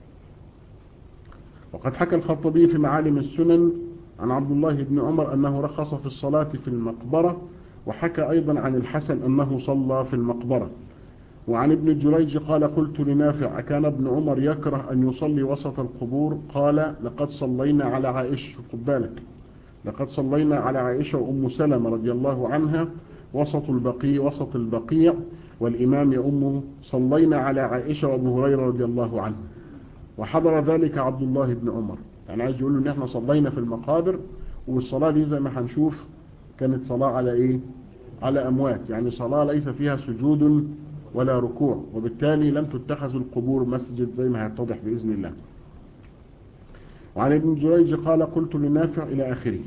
[SPEAKER 1] وقد حكى الخطبي في معالم السنن عن عبد الله بن عمر أنه رخص في الصلاة في المقبرة وحكى أيضا عن الحسن أنه صلى في المقبرة وعن ابن جريج قال قلت لنافع أكان ابن عمر يكره أن يصلي وسط القبور قال لقد صلينا على عائشة خد بالك لقد صلينا على عائشة وأم سلمة رضي الله عنها وسط البقيع وسط البقيع والإمام أمه صلينا على عائشة وأبو هريرة رضي الله عنه وحضر ذلك عبد الله بن عمر يعني عايز يقول له ان احنا صلينا في المقابر والصلاة دي زي ما هنشوف كانت صلاة على ايه على اموات يعني صلاة ليس فيها سجود ولا ركوع وبالتالي لم تتخذ القبور مسجد زي ما هيتضح بإذن الله وعن ابن جريج قال قلت لنافع إلى آخره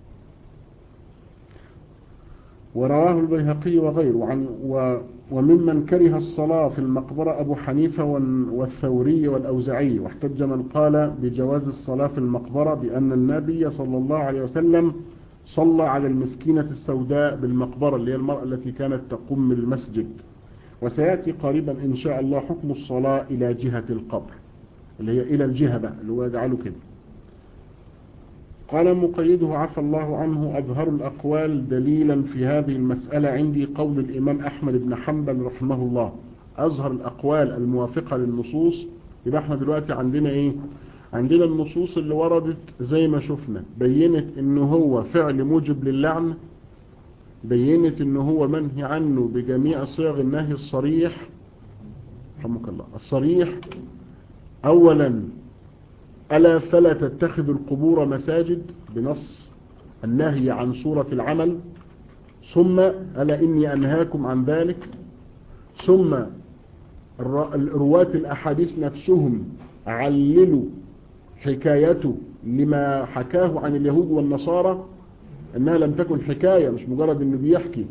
[SPEAKER 1] ورواه البيهقي وغيره وعن و وممن كره الصلاة في المقبرة أبو حنيفة والثوري والأوزعي واحتج من قال بجواز الصلاة في المقبرة بأن النبي صلى الله عليه وسلم صلى على المسكينة السوداء بالمقبرة اللي هي المرأة التي كانت تقوم المسجد وسيأتي قريبا إن شاء الله حكم الصلاة إلى جهة القبر اللي هي إلى الجهة بقى اللي هو يجعله كده قال مقيده عفى الله عنه أظهر الأقوال دليلا في هذه المسألة عندي قول الإمام أحمد بن حنبل رحمه الله أظهر الأقوال الموافقة للنصوص يبقى احنا دلوقتي عندنا ايه عندنا النصوص اللي وردت زي ما شفنا بينت ان هو فعل موجب للعن بينت ان هو منهي عنه بجميع صيغ النهي الصريح رحمك الله الصريح اولا ألا فلا تتخذ القبور مساجد بنص النهي عن صورة العمل ثم ألا إني أنهاكم عن ذلك ثم رواة الأحاديث نفسهم عللوا حكايته لما حكاه عن اليهود والنصارى انها لم تكن حكاية مش مجرد انه بيحكي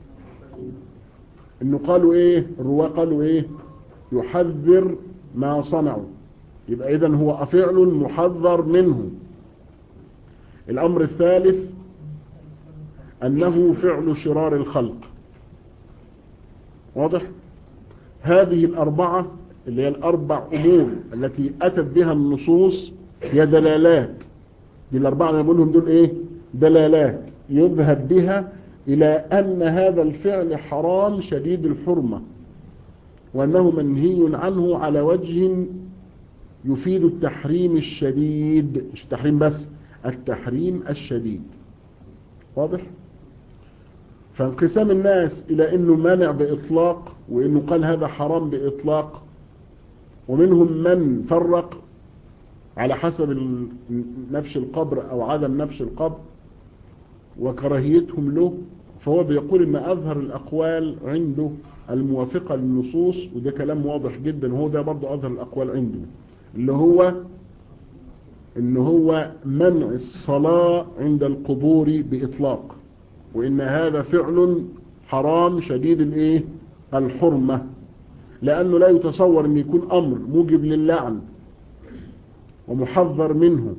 [SPEAKER 1] انه قالوا ايه الرواة قالوا ايه يحذر ما صنعوا يبقى اذا هو فعل محذر منه الامر الثالث انه فعل شرار الخلق واضح هذه الاربعة اللي هي الاربع امور التي اتت بها النصوص هي دلالات دي الاربعة اللي بقولهم دول ايه دلالات يذهب بها الى ان هذا الفعل حرام شديد الحرمة وانه منهي عنه على وجه يفيد التحريم الشديد مش التحريم بس التحريم الشديد واضح فانقسام الناس الى انه مانع باطلاق وانه قال هذا حرام باطلاق ومنهم من فرق على حسب نفش القبر او عدم نفش القبر وكراهيتهم له فهو بيقول ان اظهر الاقوال عنده الموافقة للنصوص وده كلام واضح جدا وهو ده برضه اظهر الاقوال عنده اللي هو ان هو منع الصلاة عند القبور باطلاق وان هذا فعل حرام شديد الايه الحرمة لانه لا يتصور ان يكون امر موجب للعن ومحذر منه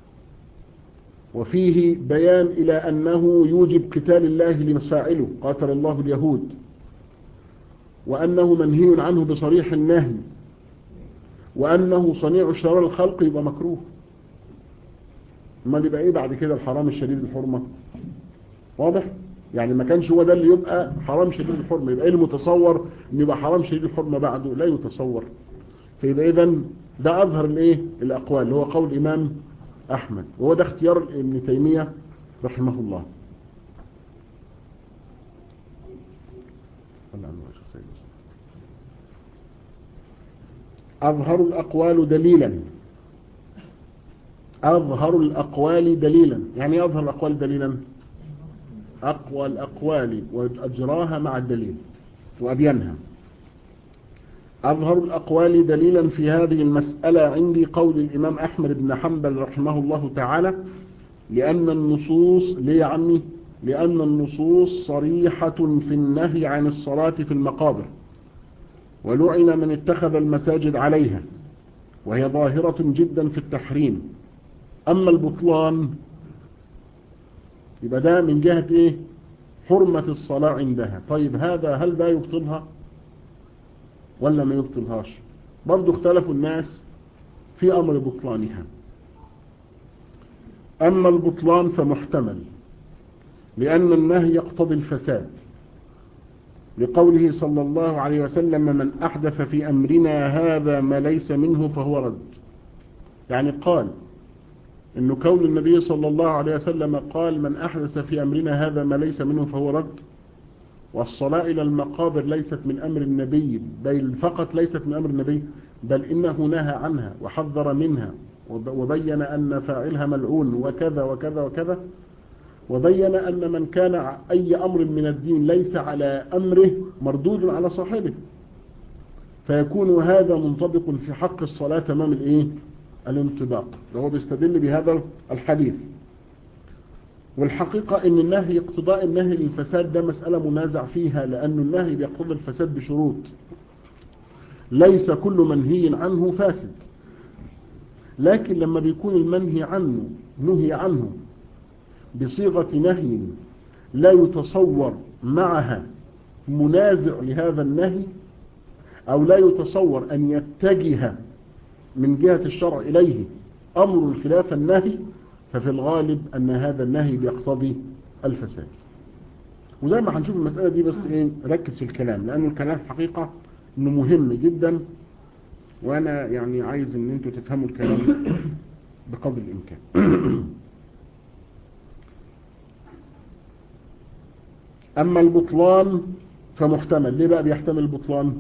[SPEAKER 1] وفيه بيان الى انه يوجب قتال الله لمساعله قاتل الله اليهود وانه منهي عنه بصريح النهي وانه صنيع شرار الخلق يبقى مكروه امال يبقى ايه بعد كده الحرام الشديد الحرمة واضح يعني ما كانش هو ده اللي يبقى حرام شديد الحرمة يبقى ايه المتصور ان يبقى حرام شديد الحرمة بعده لا يتصور فيبقى اذا ده اظهر الايه الاقوال اللي هو قول امام احمد وهو ده اختيار ابن تيمية رحمه الله أظهر الأقوال دليلا أظهر الأقوال دليلا يعني أظهر الأقوال دليلا أقوى الأقوال وأجراها مع الدليل وأبينها أظهر الأقوال دليلا في هذه المسألة عندي قول الإمام أحمد بن حنبل رحمه الله تعالى لأن النصوص ليه عني لأن النصوص صريحة في النهي عن الصلاة في المقابر ولعن من اتخذ المساجد عليها وهي ظاهرة جدا في التحريم أما البطلان يبقى ده من جهة إيه حرمة الصلاة عندها طيب هذا هل ده يبطلها ولا ما يبطلهاش برضو اختلفوا الناس في أمر بطلانها أما البطلان فمحتمل لأن النهي يقتضي الفساد لقوله صلى الله عليه وسلم من أحدث في أمرنا هذا ما ليس منه فهو رد يعني قال إنه كون النبي صلى الله عليه وسلم قال من أحدث في أمرنا هذا ما ليس منه فهو رد والصلاة إلى المقابر ليست من أمر النبي بل فقط ليست من أمر النبي بل إنه نهى عنها وحذر منها وبين أن فاعلها ملعون وكذا وكذا وكذا وبين أن من كان أي أمر من الدين ليس على أمره مردود على صاحبه فيكون هذا منطبق في حق الصلاة تمام الإيه؟ الانطباق وهو بيستدل بهذا الحديث والحقيقة ان النهي اقتضاء النهي للفساد ده مسألة منازع فيها لأن النهي بيقتضي الفساد بشروط ليس كل منهي عنه فاسد لكن لما بيكون المنهي عنه نهي عنه بصيغة نهي لا يتصور معها منازع لهذا النهي أو لا يتصور أن يتجه من جهة الشرع إليه أمر خلاف النهي ففي الغالب أن هذا النهي بيقتضي الفساد وزي ما هنشوف المسألة دي بس ايه ركز في الكلام لأن الكلام حقيقة انه مهم جدا وانا يعني عايز ان انتوا تفهموا الكلام بقدر الامكان اما البطلان فمحتمل ليه بقى بيحتمل البطلان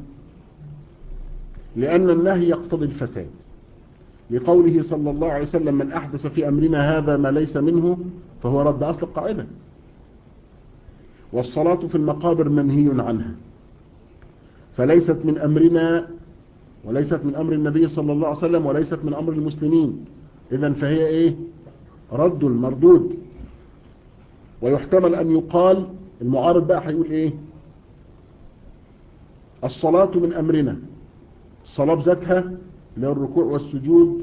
[SPEAKER 1] لان النهي يقتضي الفساد لقوله صلى الله عليه وسلم من أحدث في أمرنا هذا ما ليس منه فهو رد أصل القاعدة والصلاة في المقابر منهي عنها فليست من أمرنا وليست من أمر النبي صلى الله عليه وسلم وليست من أمر المسلمين إذا فهي إيه رد مردود ويحتمل أن يقال المعارض بقى هيقول إيه الصلاة من أمرنا الصلاة بذاتها اللي هو الركوع والسجود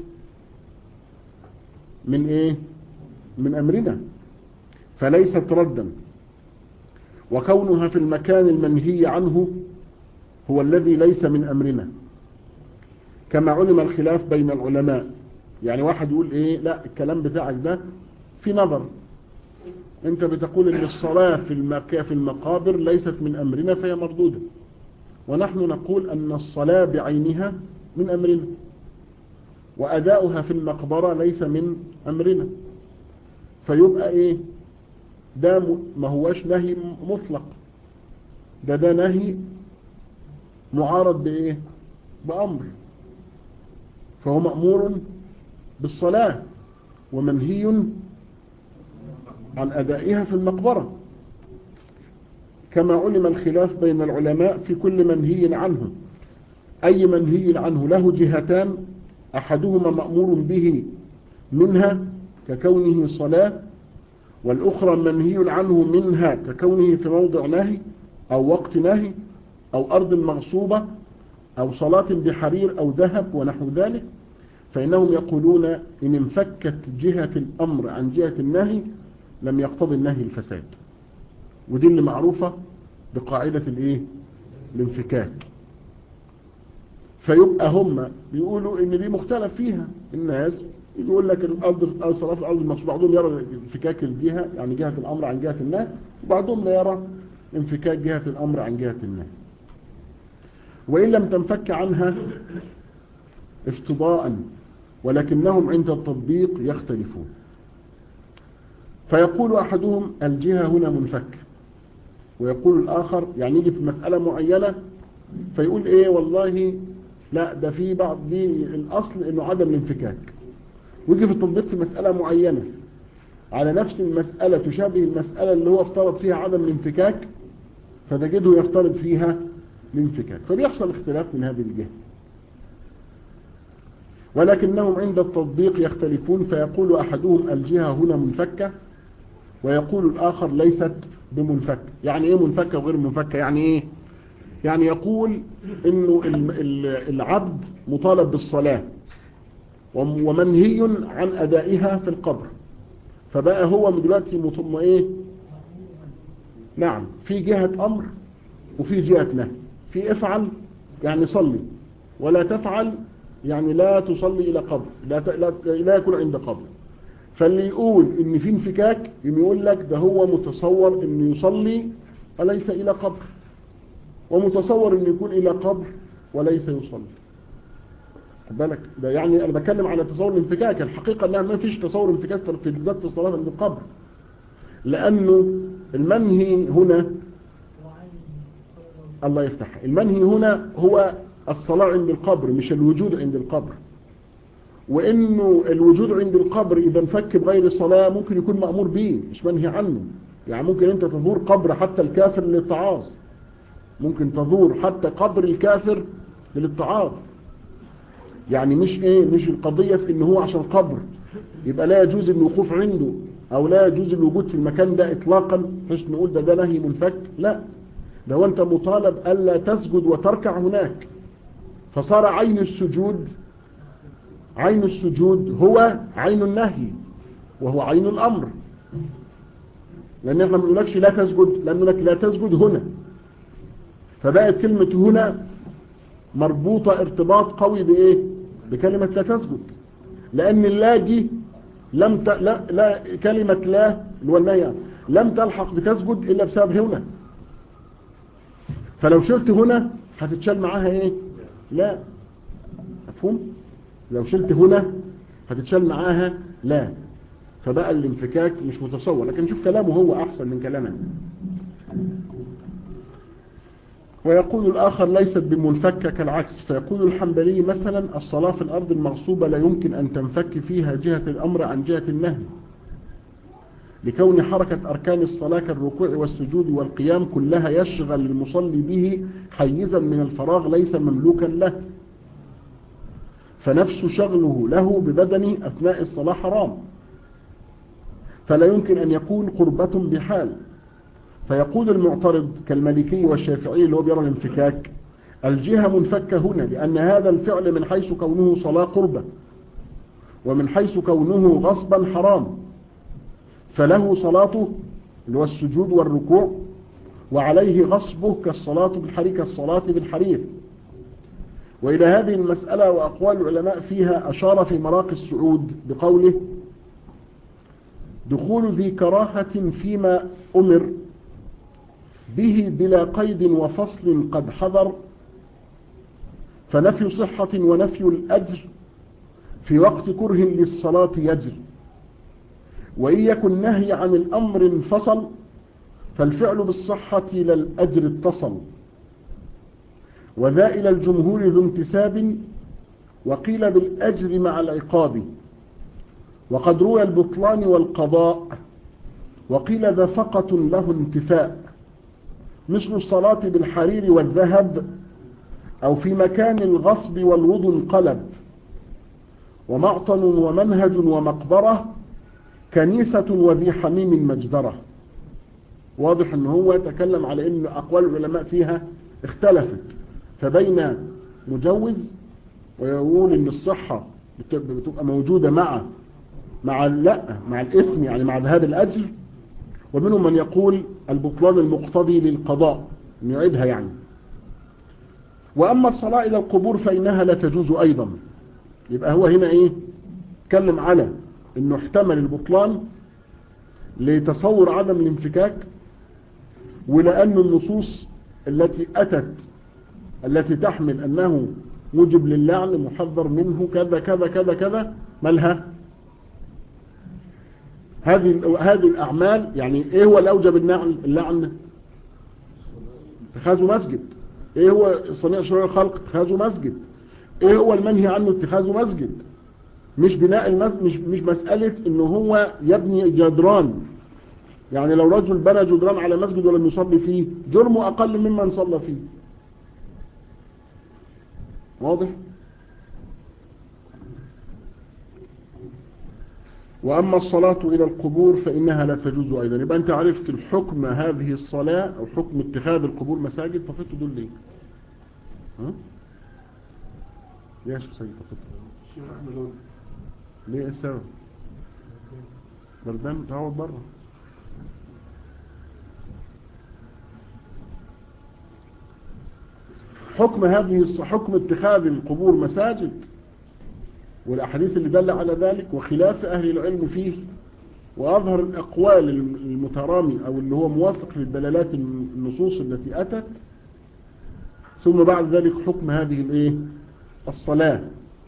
[SPEAKER 1] من ايه من امرنا فليست ردا وكونها في المكان المنهي عنه هو الذي ليس من امرنا كما علم الخلاف بين العلماء يعني واحد يقول ايه لا الكلام بتاعك ده في نظر انت بتقول ان الصلاة في المكان في المقابر ليست من امرنا فهي مردودة ونحن نقول ان الصلاة بعينها من أمرنا وأداؤها في المقبرة ليس من أمرنا فيبقى إيه ده ما هوش نهي مطلق ده ده نهي معارض بإيه بأمر فهو مأمور بالصلاة ومنهي عن أدائها في المقبرة كما علم الخلاف بين العلماء في كل منهي عنه أي منهي عنه له جهتان أحدهما مأمور به منها ككونه صلاة والأخرى منهي عنه منها ككونه في موضع نهي أو وقت نهي أو أرض مغصوبة أو صلاة بحرير أو ذهب ونحو ذلك فإنهم يقولون إن انفكت جهة الأمر عن جهة النهي لم يقتضي النهي الفساد ودي اللي معروفة بقاعدة الايه الانفكاك فيبقى هم بيقولوا ان دي مختلف فيها الناس يقول لك الارض الصلاه في الارض المقصود بعضهم يرى انفكاك الجهه يعني جهه الامر عن جهه النهي وبعضهم لا يرى انفكاك جهه الامر عن جهه النهي وان لم تنفك عنها افتضاء ولكنهم عند التطبيق يختلفون فيقول احدهم الجهه هنا منفكه ويقول الآخر يعني يجي في مسألة معينة فيقول إيه والله لا ده في بعض دي الأصل إنه عدم الانفكاك ويجي في التطبيق في مسألة معينة على نفس المسألة تشابه المسألة اللي هو افترض فيها عدم الانفكاك فتجده يفترض فيها الانفكاك فبيحصل اختلاف من هذه الجهة ولكنهم عند التطبيق يختلفون فيقول أحدهم الجهة هنا منفكة ويقول الآخر ليست بمنفك يعني ايه منفكة وغير منفكة يعني ايه يعني يقول انه العبد مطالب بالصلاة ومنهي عن ادائها في القبر فبقى هو من دلوقتي مطم ايه نعم في جهة امر وفي جهة نهي في افعل يعني صلي ولا تفعل يعني لا تصلي الى قبر لا, لا, لا يكون عند قبر فاللي يقول ان في انفكاك يقول لك ده هو متصور انه يصلي وليس الى قبر ومتصور انه يكون الى قبر وليس يصلي بالك ده يعني انا بتكلم على تصور الانفكاك الحقيقة انها ما فيش تصور انفكاك في ذات الصلاة عند القبر لانه المنهي هنا الله يفتح المنهي هنا هو الصلاة عند القبر مش الوجود عند القبر وانه الوجود عند القبر اذا انفك بغير صلاة ممكن يكون مأمور به مش منهي عنه يعني ممكن انت تزور قبر حتى الكافر للاتعاظ ممكن تزور حتى قبر الكافر للاتعاظ يعني مش ايه مش القضية في ان هو عشان قبر يبقى لا يجوز الوقوف عنده او لا يجوز الوجود في المكان ده اطلاقا مش نقول ده ده نهي منفك لا ده هو انت مطالب الا تسجد وتركع هناك فصار عين السجود عين السجود هو عين النهي وهو عين الأمر لأن احنا ما بنقولكش لا تسجد لأن لك لا تسجد هنا فبقت كلمة هنا مربوطة ارتباط قوي بإيه بكلمة لا تسجد لأن اللا دي لم ت... لا... لا كلمة لا اللي هو النهي لم تلحق بتسجد إلا بسبب هنا فلو شلت هنا هتتشال معاها ايه لا مفهوم لو شلت هنا هتتشال معاها لا فبقى الانفكاك مش متصور لكن شوف كلامه هو احسن من كلامنا ويقول الآخر ليست بمنفكة كالعكس فيقول الحنبلي مثلا الصلاة في الأرض المغصوبة لا يمكن أن تنفك فيها جهة الأمر عن جهة النهي لكون حركة أركان الصلاة كالركوع والسجود والقيام كلها يشغل المصلي به حيزا من الفراغ ليس مملوكا له فنفس شغله له ببدن أثناء الصلاة حرام فلا يمكن أن يكون قربة بحال فيقول المعترض كالمالكي والشافعي اللي هو بيرى الانفكاك الجهة منفكة هنا لأن هذا الفعل من حيث كونه صلاة قربة ومن حيث كونه غصبا حرام فله صلاته اللي هو السجود والركوع وعليه غصبه كالصلاة بالحرير كالصلاة بالحرير وإلى هذه المسألة وأقوال العلماء فيها أشار في مراقي السعود بقوله دخول ذي كراهة فيما أمر به بلا قيد وفصل قد حضر فنفي صحة ونفي الأجر في وقت كره للصلاة يجر وإن يكن نهي عن الأمر انفصل فالفعل بالصحة للأجر اتصل وذا إلى الجمهور ذو انتساب وقيل بالأجر مع العقاب وقد روى البطلان والقضاء وقيل ذا فقط له انتفاء مثل الصلاة بالحرير والذهب أو في مكان الغصب والوض انقلب ومعطن ومنهج ومقبرة كنيسة وذي حميم مجدرة واضح ان هو تكلم على ان اقوال العلماء فيها اختلفت فبين مجوز ويقول ان الصحة بتبقى موجودة مع مع لا مع الاثم يعني مع ذهاب الاجر ومنهم من يقول البطلان المقتضي للقضاء ان يعيدها يعني واما الصلاة الى القبور فانها لا تجوز ايضا يبقى هو هنا ايه تكلم على انه احتمل البطلان لتصور عدم الانفكاك ولأن النصوص التي أتت التي تحمل أنه موجب للعن محذر منه كذا كذا كذا كذا مالها هذه هذه الأعمال يعني إيه هو الأوجب اللعن اللعن اتخاذه مسجد إيه هو صنيع شرور الخلق اتخاذه مسجد إيه هو المنهي عنه اتخاذه مسجد مش بناء المسجد مش مش مسألة إنه هو يبني جدران يعني لو رجل بنى جدران على مسجد ولم يصلي فيه جرمه أقل ممن صلى فيه واضح وأما الصلاة إلى القبور فإنها لا تجوز أيضا يبقى أنت عرفت الحكم هذه الصلاة أو حكم اتخاذ القبور مساجد طفيت دول ليه ها؟ ليه يا شيخ سيد طفيت ليه السبب بردان تقعد بره حكم هذه حكم اتخاذ القبور مساجد والأحاديث اللي دل على ذلك وخلاف أهل العلم فيه وأظهر الأقوال المترامي أو اللي هو موافق للدلالات النصوص التي أتت ثم بعد ذلك حكم هذه الايه الصلاة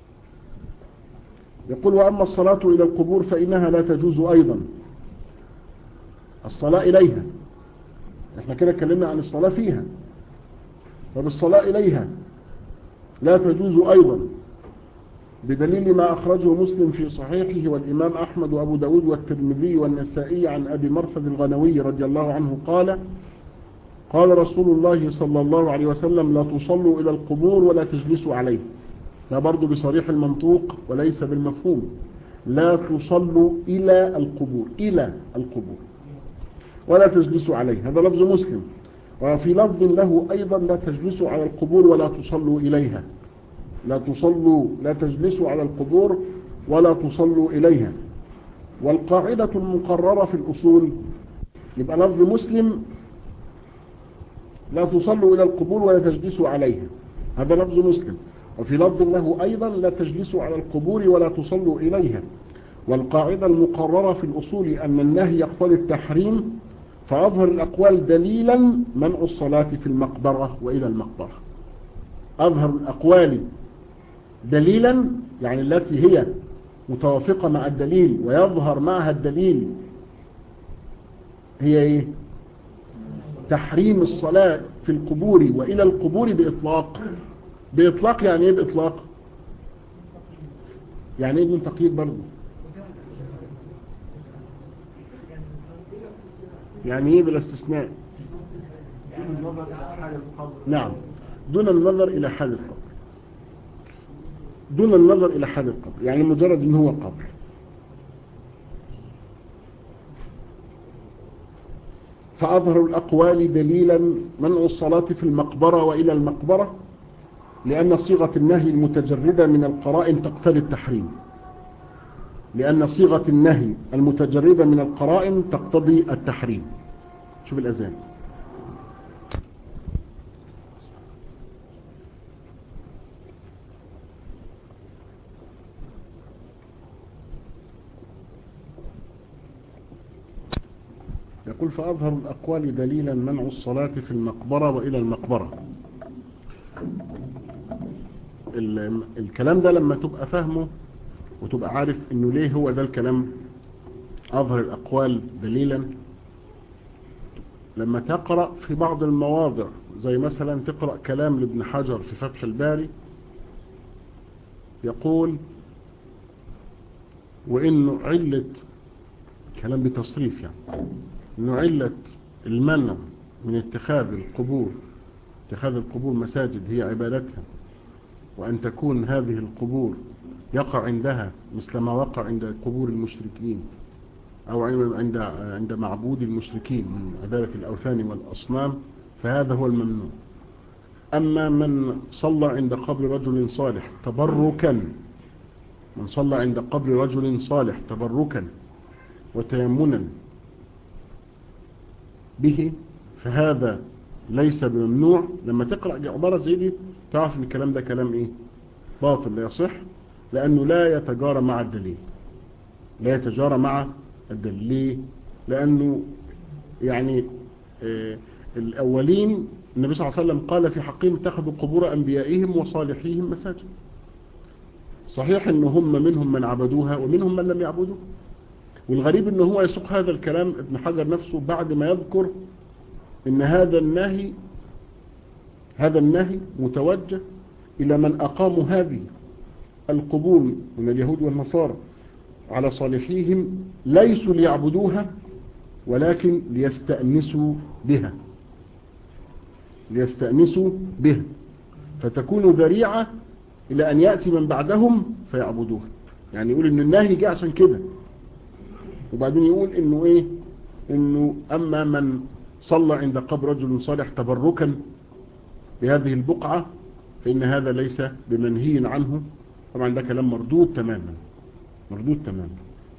[SPEAKER 1] يقول وأما الصلاة إلى القبور فإنها لا تجوز أيضا الصلاة إليها احنا كده اتكلمنا عن الصلاة فيها فبالصلاة إليها لا تجوز أيضا بدليل ما أخرجه مسلم في صحيحه والإمام أحمد وأبو داود والترمذي والنسائي عن أبي مرثد الغنوي رضي الله عنه قال قال رسول الله صلى الله عليه وسلم لا تصلوا إلى القبور ولا تجلسوا عليه ده برضو بصريح المنطوق وليس بالمفهوم لا تصلوا إلى القبور إلى القبور ولا تجلسوا عليه هذا لفظ مسلم وفي لفظ له أيضا لا تجلسوا على القبور ولا تصلوا إليها لا تصلوا لا تجلسوا على القبور ولا تصلوا إليها والقاعدة المقررة في الأصول يبقى لفظ مسلم لا تصلوا إلى القبور ولا تجلسوا عليها هذا لفظ مسلم وفي لفظ له أيضا لا تجلسوا على القبور ولا تصلوا إليها والقاعدة المقررة في الأصول أن النهي يقتضي التحريم فأظهر الأقوال دليلا منع الصلاة في المقبرة وإلى المقبرة أظهر الأقوال دليلا يعني التي هي متوافقة مع الدليل ويظهر معها الدليل هي ايه تحريم الصلاة في القبور وإلى القبور بإطلاق بإطلاق يعني ايه بإطلاق يعني ايه بدون تقييد برضه يعني ايه بلا استثناء نعم دون النظر الى حال القبر دون النظر الى حال القبر يعني مجرد ان هو قبر فأظهر الأقوال دليلا منع الصلاة في المقبرة وإلى المقبرة لأن صيغة النهي المتجردة من القرائن تقتضي التحريم لأن صيغة النهي المتجردة من القرائن تقتضي التحريم شوف الأذان يقول فأظهر الأقوال دليلا منع الصلاة في المقبرة وإلى المقبرة الكلام ده لما تبقى فاهمه وتبقى عارف انه ليه هو ده الكلام اظهر الاقوال دليلا لما تقرأ في بعض المواضع زي مثلا تقرأ كلام لابن حجر في فتح الباري يقول وانه علة كلام بتصريف يعني انه علة المنع من اتخاذ القبور اتخاذ القبور مساجد هي عبادتها وأن تكون هذه القبور يقع عندها مثل ما وقع عند قبور المشركين أو عند عند معبود المشركين من عبادة الأوثان والأصنام فهذا هو الممنوع أما من صلى عند قبر رجل صالح تبركا من صلى عند قبر رجل صالح تبركا وتيمنا به فهذا ليس بممنوع لما تقرأ عبارة زي دي تعرف ان الكلام ده كلام ايه باطل لا يصح لانه لا يتجارى مع الدليل لا يتجارى مع الدليل ليه لأنه يعني آه الأولين النبي صلى الله عليه وسلم قال في حقهم اتخذوا قبور أنبيائهم وصالحيهم مساجد صحيح ان هم منهم من عبدوها ومنهم من لم يعبدوها والغريب ان هو يسوق هذا الكلام ابن حجر نفسه بعد ما يذكر ان هذا النهي هذا النهي متوجه الى من اقاموا هذه القبور من اليهود والنصارى على صالحيهم ليسوا ليعبدوها ولكن ليستأنسوا بها ليستأنسوا بها فتكون ذريعة إلى أن يأتي من بعدهم فيعبدوها يعني يقول إن النهي جاء عشان كده وبعدين يقول إنه إيه إنه أما من صلى عند قبر رجل صالح تبركا بهذه البقعة فإن هذا ليس بمنهي عنه طبعا ده كلام مردود تماما مردود تماما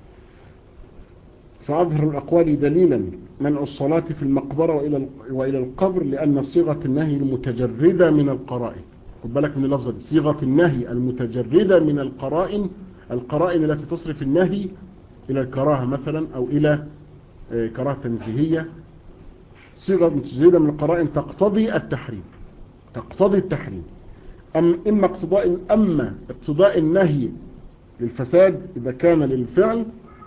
[SPEAKER 1] فأظهر الأقوال دليلا منع الصلاة في المقبرة وإلى وإلى القبر لأن صيغة النهي المتجردة من القرائن خد بالك من اللفظة دي صيغة النهي المتجردة من القرائن القرائن التي تصرف النهي إلى الكراهة مثلا أو إلى كراهة تنزيهية صيغة متجردة من القرائن تقتضي التحريم تقتضي التحريم أم إما اقتضاء أما اقتضاء النهي للفساد إذا كان للفعل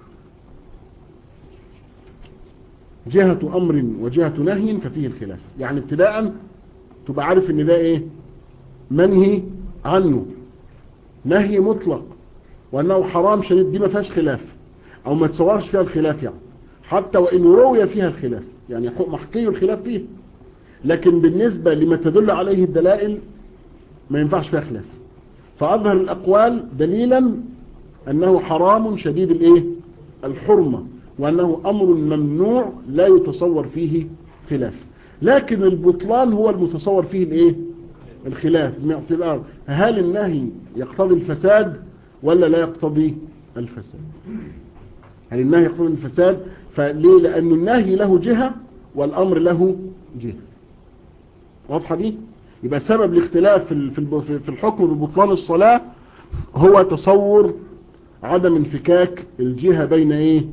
[SPEAKER 1] جهة أمر وجهة نهي ففيه الخلاف يعني ابتداء تبقى عارف ان ده ايه منهي عنه نهي مطلق وانه حرام شديد دي ما فيهاش خلاف او ما تصورش فيها الخلاف يعني حتى وان روي فيها الخلاف يعني محكي الخلاف فيه لكن بالنسبة لما تدل عليه الدلائل ما ينفعش فيها خلاف فأظهر الأقوال دليلا أنه حرام شديد الايه الحرمة وأنه أمر ممنوع لا يتصور فيه خلاف لكن البطلان هو المتصور فيه الايه الخلاف باعتبار هل النهي يقتضي الفساد ولا لا يقتضي الفساد هل النهي يقتضي الفساد فليه لأن النهي له جهة والأمر له جهة واضحة دي يبقى سبب الاختلاف في في الحكم ببطلان الصلاة هو تصور عدم انفكاك الجهة بين ايه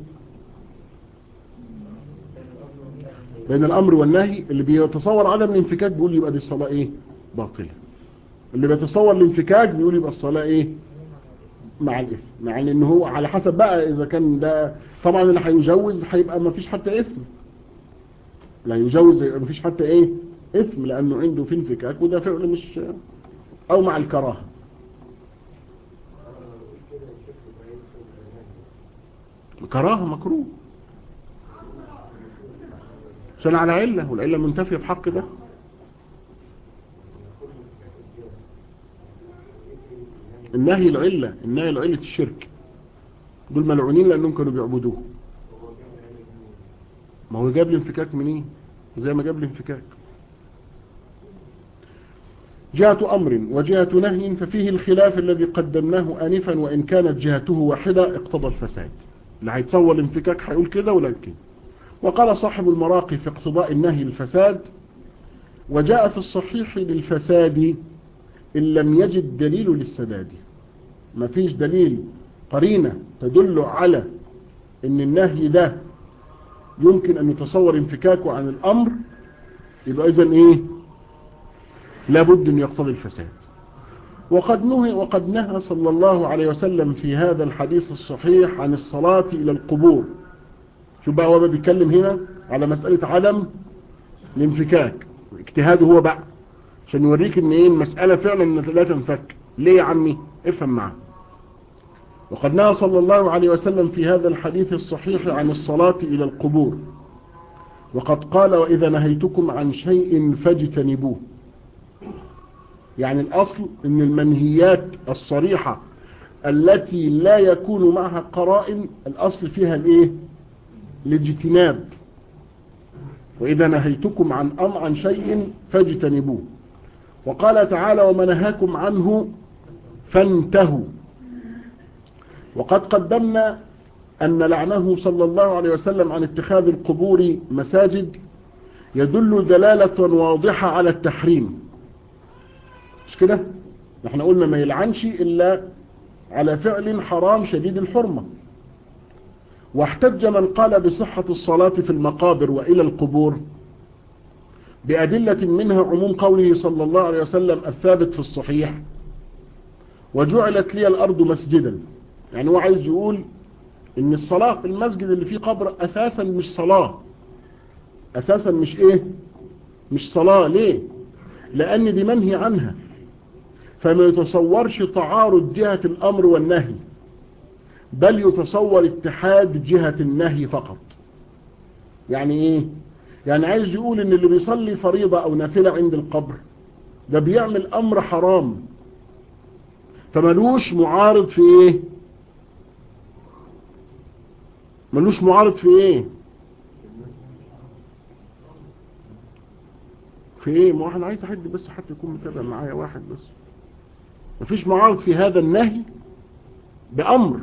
[SPEAKER 1] بين الامر والنهي اللي بيتصور عدم الانفكاك بيقول يبقى دي الصلاة ايه باطلة اللي بيتصور الانفكاك بيقول يبقى الصلاة ايه مع الاثم مع ان هو على حسب بقى اذا كان ده طبعا اللي هيجوز هيبقى ما فيش حتى اثم لا يجوز ما فيش حتى ايه اثم لانه عنده في انفكاك وده فعل مش او مع الكراهه كراهه مكروه عشان على علة والعلة منتفية في حق ده النهي العلة النهي العلة الشرك دول ملعونين لأنهم كانوا بيعبدوه ما هو جاب الانفكاك منين زي ما جاب الانفكاك جهة أمر وجهة نهي ففيه الخلاف الذي قدمناه آنفا وإن كانت جهته واحدة اقتضى الفساد اللي هيتصور الانفكاك هيقول كده ولا كده وقال صاحب المراقي في اقتضاء النهي الفساد وجاء في الصحيح للفساد إن لم يجد دليل للسداد ما فيش دليل قرينة تدل على ان النهي ده يمكن ان يتصور انفكاكه عن الامر يبقى اذا ايه لابد ان يقتضي الفساد وقد نهي وقد نهى صلى الله عليه وسلم في هذا الحديث الصحيح عن الصلاة الى القبور شو بقى هو بيتكلم هنا على مسألة عدم الانفكاك اجتهاده هو بقى عشان يوريك ان ايه المسألة فعلا لا تنفك ليه يا عمي افهم معاه وقد نهى صلى الله عليه وسلم في هذا الحديث الصحيح عن الصلاة إلى القبور وقد قال وإذا نهيتكم عن شيء فاجتنبوه يعني الأصل أن المنهيات الصريحة التي لا يكون معها قرائن الأصل فيها الإيه الاجتناب وإذا نهيتكم عن أم عن شيء فاجتنبوه وقال تعالى وما نهاكم عنه فانتهوا وقد قدمنا أن لعنه صلى الله عليه وسلم عن اتخاذ القبور مساجد يدل دلالة واضحة على التحريم مش كده نحن قلنا ما يلعنش إلا على فعل حرام شديد الحرمة واحتج من قال بصحة الصلاة في المقابر وإلى القبور بأدلة منها عموم قوله صلى الله عليه وسلم الثابت في الصحيح وجعلت لي الأرض مسجدا يعني هو عايز يقول ان الصلاة في المسجد اللي فيه قبر أساسا مش صلاة أساسا مش إيه مش صلاة ليه لأن دي منهي عنها فما يتصورش تعارض جهة الأمر والنهي بل يتصور اتحاد جهة النهي فقط يعني ايه يعني عايز يقول ان اللي بيصلي فريضة او نافلة عند القبر ده بيعمل امر حرام فملوش معارض في ايه ملوش معارض في ايه في ايه ما انا عايز حد بس حتى يكون متابع معايا واحد بس مفيش معارض في هذا النهي بأمر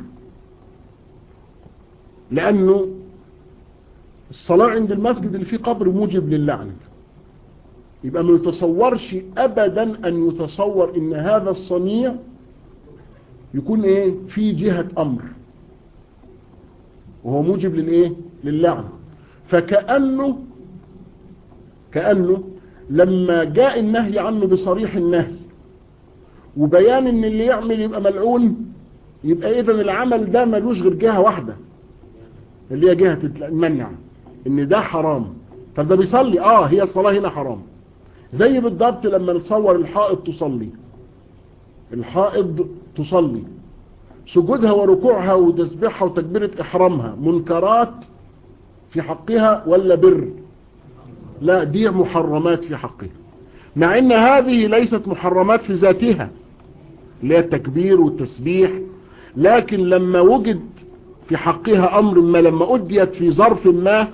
[SPEAKER 1] لأنه الصلاة عند المسجد اللي فيه قبر موجب للعنة يبقى ما يتصورش أبدا أن يتصور إن هذا الصنيع يكون إيه في جهة أمر وهو موجب للإيه للعنة فكأنه كأنه لما جاء النهي عنه بصريح النهي وبيان ان اللي يعمل يبقى ملعون يبقى اذا العمل ده ملوش غير جهة واحدة اللي هي جهة المنع ان ده حرام طب ده بيصلي اه هي الصلاة هنا حرام زي بالضبط لما نتصور الحائض تصلي الحائض تصلي سجودها وركوعها وتسبيحها وتكبيرة احرامها منكرات في حقها ولا بر لا دي محرمات في حقها مع ان هذه ليست محرمات في ذاتها اللي هي التكبير والتسبيح لكن لما وجد في حقها امر ما لما اديت في ظرف ما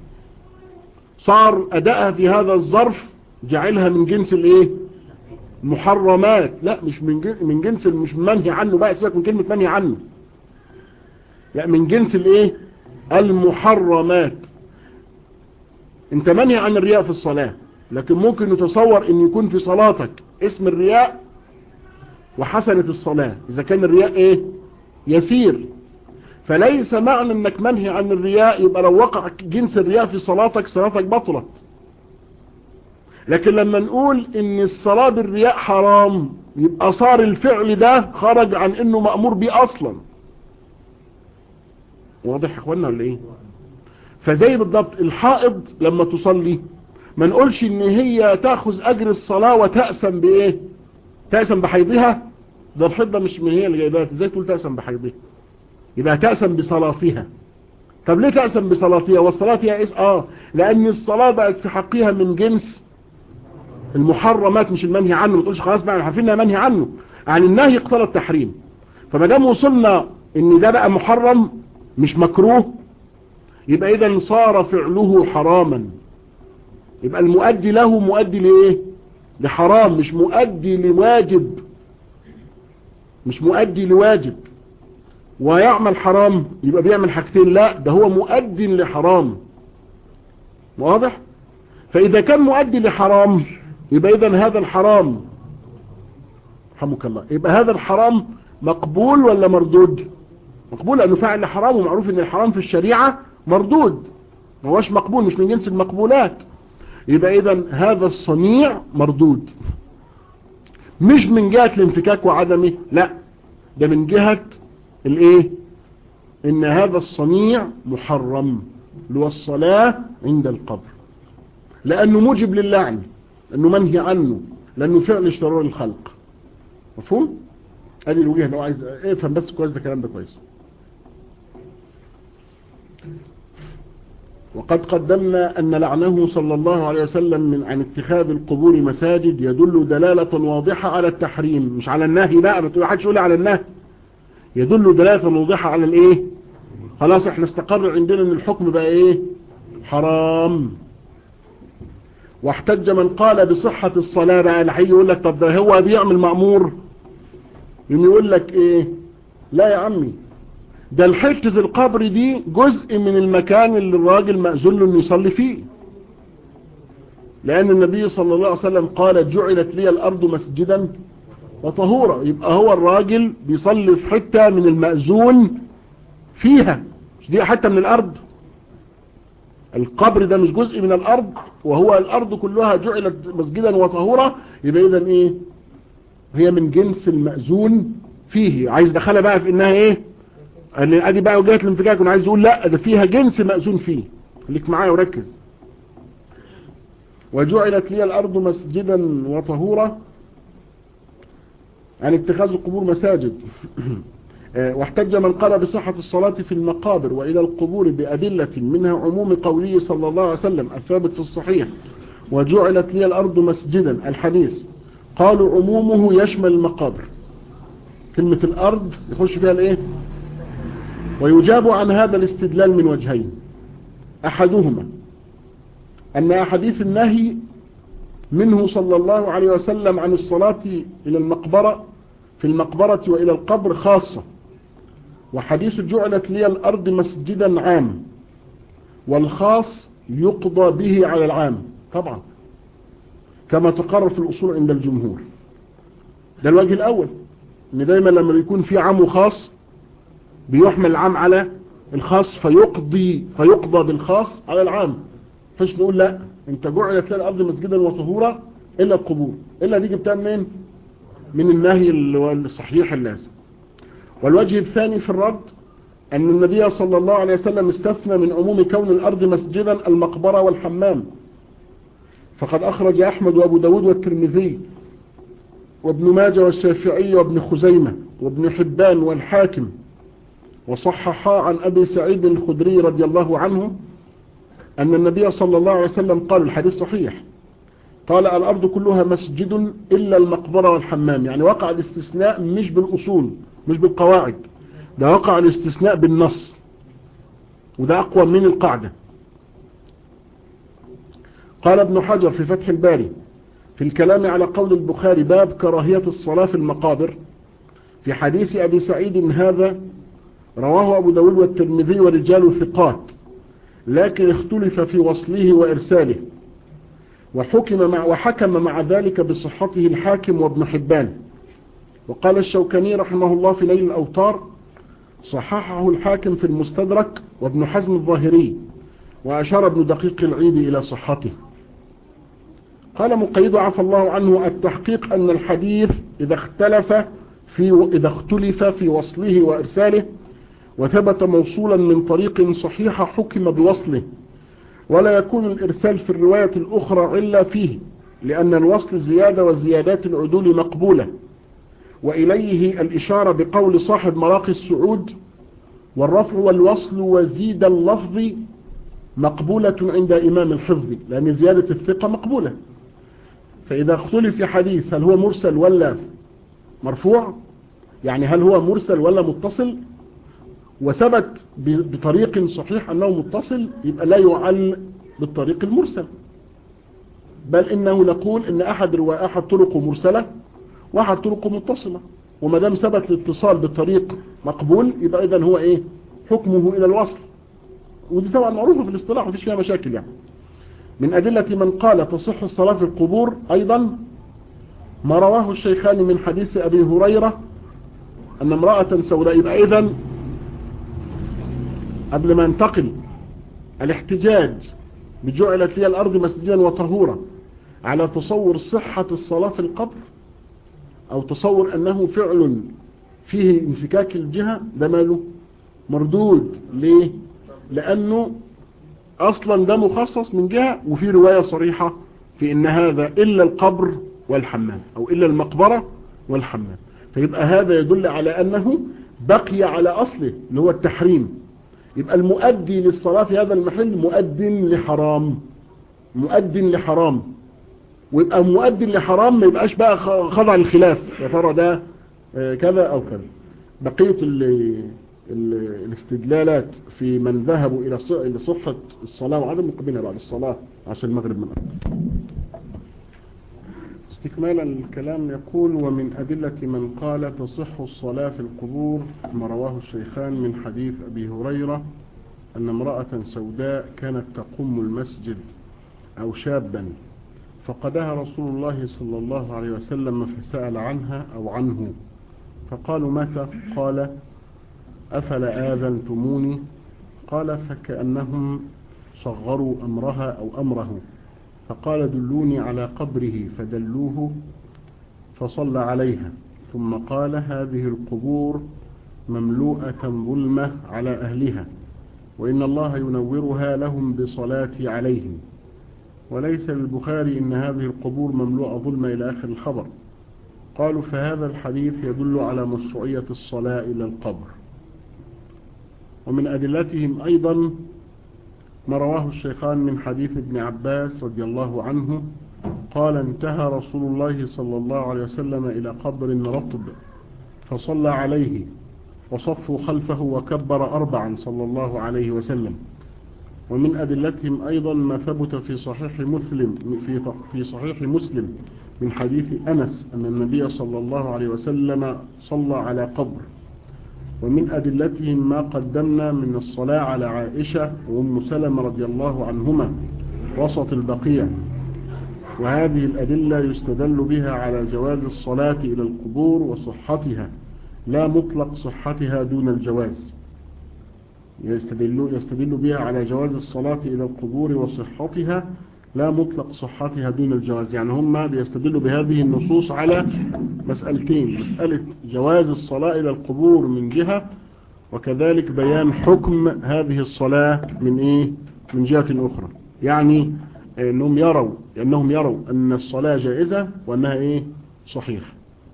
[SPEAKER 1] صار ادائها في هذا الظرف جعلها من جنس الايه محرمات لا مش من جنس من جنس مش منهي عنه بقى سيبك من كلمه منهي عنه لا من جنس الايه المحرمات انت منهي عن الرياء في الصلاه لكن ممكن نتصور ان يكون في صلاتك اسم الرياء وحسنة الصلاة اذا كان الرياء ايه يسير فليس معنى انك منهي عن الرياء يبقى لو وقع جنس الرياء في صلاتك صلاتك بطلت لكن لما نقول ان الصلاة بالرياء حرام يبقى صار الفعل ده خرج عن انه مأمور به اصلا واضح يا اخوانا ولا ايه فزي بالضبط الحائض لما تصلي ما نقولش ان هي تاخذ اجر الصلاة وتأسم بايه تأسم بحيضها ده الحيضة مش من هي اللي جايبها ازاي تقول تأسم بحيضها يبقى تأسم بصلاتها طب ليه تأسم بصلاتها والصلاة هي إيه اه لان الصلاة بقت في حقها من جنس المحرمات مش المنهي عنه ما تقولش خلاص بقى عارفين انها منهي عنه يعني النهي اقتضى التحريم فما دام وصلنا ان ده بقى محرم مش مكروه يبقى اذا صار فعله حراما يبقى المؤدي له مؤدي لايه لحرام مش مؤدي لواجب مش مؤدي لواجب ويعمل حرام يبقى بيعمل حاجتين لا ده هو مؤدي لحرام واضح فاذا كان مؤدي لحرام يبقى اذا هذا الحرام رحمك الله يبقى هذا الحرام مقبول ولا مردود مقبول لانه فاعل لحرام ومعروف ان الحرام في الشريعة مردود ما هوش مقبول مش من جنس المقبولات يبقى اذا هذا الصنيع مردود مش من جهة الانفكاك وعدمه لا ده من جهة الايه ان هذا الصنيع محرم اللي هو الصلاة عند القبر لانه موجب للعن لانه منهي عنه لانه فعل شرور الخلق مفهوم ادي الوجهه لو عايز افهم بس كويس ده الكلام ده كويس وقد قدمنا أن لعنه صلى الله عليه وسلم من عن اتخاذ القبور مساجد يدل دلالة واضحة على التحريم مش على النهي بقى ما حدش يقول على النهي يدل دلالة واضحة على الايه خلاص احنا استقر عندنا ان الحكم بقى ايه حرام واحتج من قال بصحة الصلاة بقى اللي هيجي يقول لك طب ده هو بيعمل مأمور يوم يقول لك ايه لا يا عمي ده الحتة القبر دي جزء من المكان اللي الراجل مأذون له انه يصلي فيه لأن النبي صلى الله عليه وسلم قال جعلت لي الأرض مسجدا وطهورا يبقى هو الراجل بيصلي في حتة من المأذون فيها مش دي حتى من الارض القبر ده مش جزء من الارض وهو الارض كلها جعلت مسجدا وطهورا يبقى اذا ايه هي من جنس المأذون فيه عايز دخلها بقى في انها ايه ان ادي بقى وجهه الانفكاك وانا عايز اقول لا ده فيها جنس مأذون فيه خليك معايا وركز وجعلت لي الارض مسجدا وطهورا عن اتخاذ القبور مساجد واحتج من قال بصحة الصلاة في المقابر وإلى القبور بأدلة منها عموم قوله صلى الله عليه وسلم الثابت في الصحيح وجعلت لي الأرض مسجدا الحديث قالوا عمومه يشمل المقابر كلمة الأرض يخش فيها الايه ويجاب عن هذا الاستدلال من وجهين أحدهما أن أحاديث النهي منه صلى الله عليه وسلم عن الصلاة إلى المقبرة في المقبرة وإلى القبر خاصة وحديث جعلت لي الأرض مسجدا عام والخاص يقضى به على العام طبعا كما تقرر في الأصول عند الجمهور ده الوجه الأول ان دايما لما بيكون في عام وخاص بيحمل العام على الخاص فيقضي فيقضى بالخاص على العام فش نقول لا انت جعلت لي الأرض مسجدا وطهورا إلا القبور إلا دي جبتها منين من النهي الصحيح اللازم والوجه الثاني في الرد أن النبي صلى الله عليه وسلم استثنى من عموم كون الأرض مسجدا المقبرة والحمام فقد أخرج أحمد وأبو داود والترمذي وابن ماجه والشافعي وابن خزيمة وابن حبان والحاكم وصححا عن أبي سعيد الخدري رضي الله عنه أن النبي صلى الله عليه وسلم قال الحديث صحيح قال الأرض كلها مسجد إلا المقبرة والحمام يعني وقع الاستثناء مش بالأصول مش بالقواعد ده وقع الاستثناء بالنص وده أقوى من القاعدة قال ابن حجر في فتح الباري في الكلام على قول البخاري باب كراهية الصلاة في المقابر في حديث أبي سعيد هذا رواه أبو داود والترمذي ورجال ثقات لكن اختلف في وصله وإرساله وحكم مع وحكم مع ذلك بصحته الحاكم وابن حبان وقال الشوكاني رحمه الله في ليل الأوتار صححه الحاكم في المستدرك وابن حزم الظاهري وأشار ابن دقيق العيد إلى صحته قال مقيد عفى الله عنه التحقيق أن الحديث إذا اختلف في إذا اختلف في وصله وإرساله وثبت موصولا من طريق صحيحة حكم بوصله ولا يكون الإرسال في الرواية الأخرى إلا فيه لأن الوصل زيادة والزيادات العدول مقبولة وإليه الإشارة بقول صاحب مراقي السعود والرفع والوصل وزيد اللفظ مقبولة عند إمام الحفظ لأن زيادة الثقة مقبولة فإذا اختلف في حديث هل هو مرسل ولا مرفوع يعني هل هو مرسل ولا متصل وثبت بطريق صحيح أنه متصل يبقى لا يعل بالطريق المرسل بل إنه نقول إن أحد رواية أحد طرقه مرسلة وأحد طرقه متصلة وما دام ثبت الاتصال بالطريق مقبول يبقى إذا هو إيه حكمه إلى الوصل ودي طبعا معروفة في الاصطلاح مفيش فيها مشاكل يعني من أدلة من قال تصح الصلاة في القبور أيضا ما رواه الشيخان من حديث أبي هريرة أن امرأة سوداء يبقى إذن قبل ما ينتقل الاحتجاج بجعلت لي الأرض مسجدا وطهورا على تصور صحة الصلاة في القبر أو تصور أنه فعل فيه انفكاك الجهة ده ماله مردود ليه لأنه أصلا ده مخصص من جهة وفي رواية صريحة في إن هذا إلا القبر والحمام أو إلا المقبرة والحمام فيبقى هذا يدل على أنه بقي على أصله اللي هو التحريم يبقى المؤدي للصلاة في هذا المحل مؤد لحرام مؤد لحرام ويبقى مؤد لحرام ما يبقاش بقى خضع الخلاف يا ترى ده كذا أو كذا بقية الاستدلالات في من ذهبوا إلى صحة الصلاة وعدم مقبلها بعد الصلاة عشان المغرب من أرض استكمالا الكلام يقول ومن أدلة من قال تصح الصلاة في القبور ما رواه الشيخان من حديث أبي هريرة أن امرأة سوداء كانت تقوم المسجد أو شابا فقدها رسول الله صلى الله عليه وسلم فسأل عنها أو عنه فقالوا متى قال أفلا آذنتموني قال فكأنهم صغروا أمرها أو أمره فقال دلوني على قبره فدلوه فصلى عليها ثم قال هذه القبور مملوءة ظلمة على أهلها وإن الله ينورها لهم بصلاة عليهم وليس للبخاري إن هذه القبور مملوءة ظلمة إلى آخر الخبر قالوا فهذا الحديث يدل على مشروعية الصلاة إلى القبر ومن أدلتهم أيضا ما رواه الشيخان من حديث ابن عباس رضي الله عنه قال انتهى رسول الله صلى الله عليه وسلم إلى قبر رطب فصلى عليه وصفوا خلفه وكبر أربعا صلى الله عليه وسلم ومن أدلتهم أيضا ما ثبت في صحيح مسلم في في صحيح مسلم من حديث أنس أن النبي صلى الله عليه وسلم صلى على قبر ومن أدلتهم ما قدمنا من الصلاة على عائشة وأم سلمة رضي الله عنهما وسط البقيع وهذه الأدلة يستدل بها على جواز الصلاة إلى القبور وصحتها لا مطلق صحتها دون الجواز يستدل, يستدل بها على جواز الصلاة إلى القبور وصحتها لا مطلق صحتها دون الجواز يعني هم بيستدلوا بهذه النصوص على مسألتين مسألة جواز الصلاة إلى القبور من جهة وكذلك بيان حكم هذه الصلاة من إيه من جهة أخرى يعني أنهم يروا أنهم يروا أن الصلاة جائزة وأنها إيه صحيحة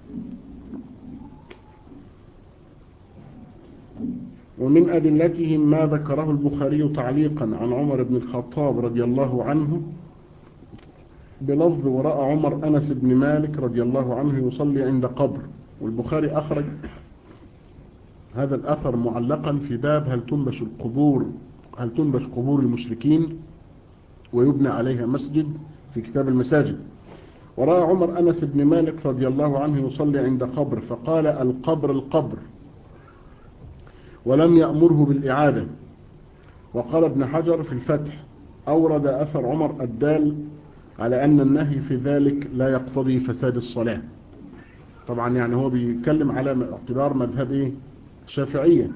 [SPEAKER 1] ومن أدلتهم ما ذكره البخاري تعليقا عن عمر بن الخطاب رضي الله عنه بلفظ ورأى عمر أنس بن مالك رضي الله عنه يصلي عند قبر والبخاري أخرج هذا الأثر معلقا في باب هل تنبش القبور هل تنبش قبور المشركين ويبنى عليها مسجد في كتاب المساجد ورأى عمر أنس بن مالك رضي الله عنه يصلي عند قبر فقال القبر القبر ولم يأمره بالإعادة وقال ابن حجر في الفتح أورد أثر عمر الدال على أن النهي في ذلك لا يقتضي فساد الصلاة طبعا يعني هو بيتكلم على اعتبار مذهب ايه الشافعية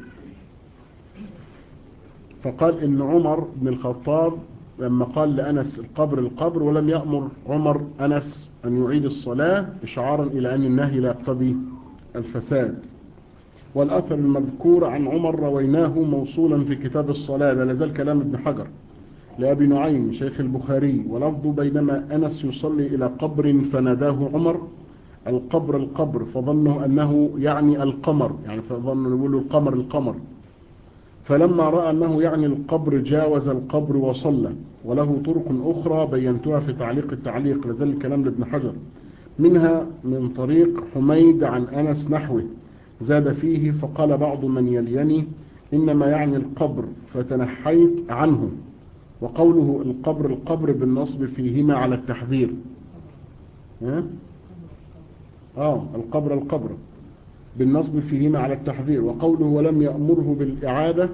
[SPEAKER 1] فقال ان عمر بن الخطاب لما قال لأنس القبر القبر ولم يأمر عمر أنس أن يعيد الصلاة إشعارا إلى أن النهي لا يقتضي الفساد والأثر المذكور عن عمر رويناه موصولا في كتاب الصلاة لا لازال كلام ابن حجر لأبي نعيم شيخ البخاري ولفظ بينما أنس يصلي إلى قبر فناداه عمر القبر القبر فظنه أنه يعني القمر يعني فظنوا يقول القمر القمر فلما رأى أنه يعني القبر جاوز القبر وصلى وله طرق أخرى بينتها في تعليق التعليق لذلك الكلام لابن حجر منها من طريق حميد عن أنس نحوه زاد فيه فقال بعض من يليني إنما يعني القبر فتنحيت عنه وقوله القبر القبر بالنصب فيهما على التحذير ها؟ آه القبر القبر بالنصب فيهما على التحذير وقوله ولم يأمره بالإعادة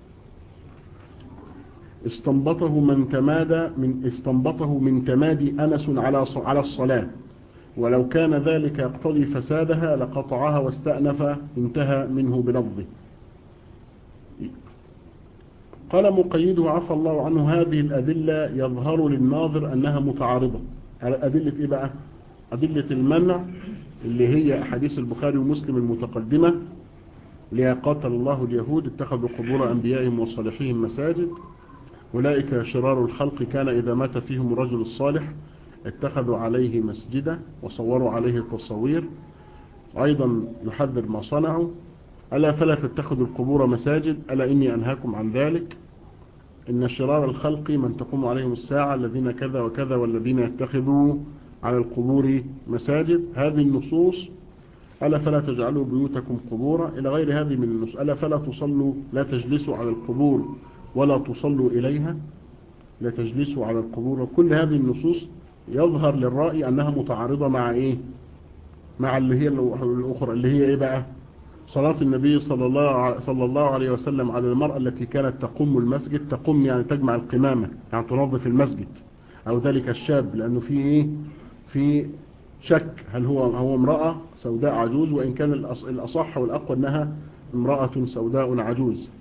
[SPEAKER 1] استنبطه من تمادى من استنبطه من تمادي أنس على على الصلاة ولو كان ذلك يقتضي فسادها لقطعها واستأنف انتهى منه بلفظه قال مقيده عفى الله عنه هذه الأدلة يظهر للناظر أنها متعارضة أدلة إيه بقى أدلة المنع اللي هي حديث البخاري ومسلم المتقدمة اللي قاتل الله اليهود اتخذوا قبور أنبيائهم وصالحيهم مساجد أولئك شرار الخلق كان إذا مات فيهم الرجل الصالح اتخذوا عليه مسجدا وصوروا عليه التصوير أيضا نحذر ما صنعوا ألا فلا تتخذوا القبور مساجد ألا إني أنهاكم عن ذلك إن شرار الخلق من تقوم عليهم الساعة الذين كذا وكذا والذين يتخذوا على القبور مساجد هذه النصوص ألا فلا تجعلوا بيوتكم قبورا إلى غير هذه من النصوص ألا فلا تصلوا لا تجلسوا على القبور ولا تصلوا إليها لا تجلسوا على القبور وكل هذه النصوص يظهر للرأي أنها متعارضة مع إيه مع اللي هي الأخرى اللي هي إيه بقى صلاة النبي صلى الله صلى الله عليه وسلم على المرأة التي كانت تقوم المسجد تقوم يعني تجمع القمامة يعني تنظف المسجد أو ذلك الشاب لأنه في إيه في شك هل هو هو امرأة سوداء عجوز وإن كان الأصح والأقوى أنها امرأة سوداء عجوز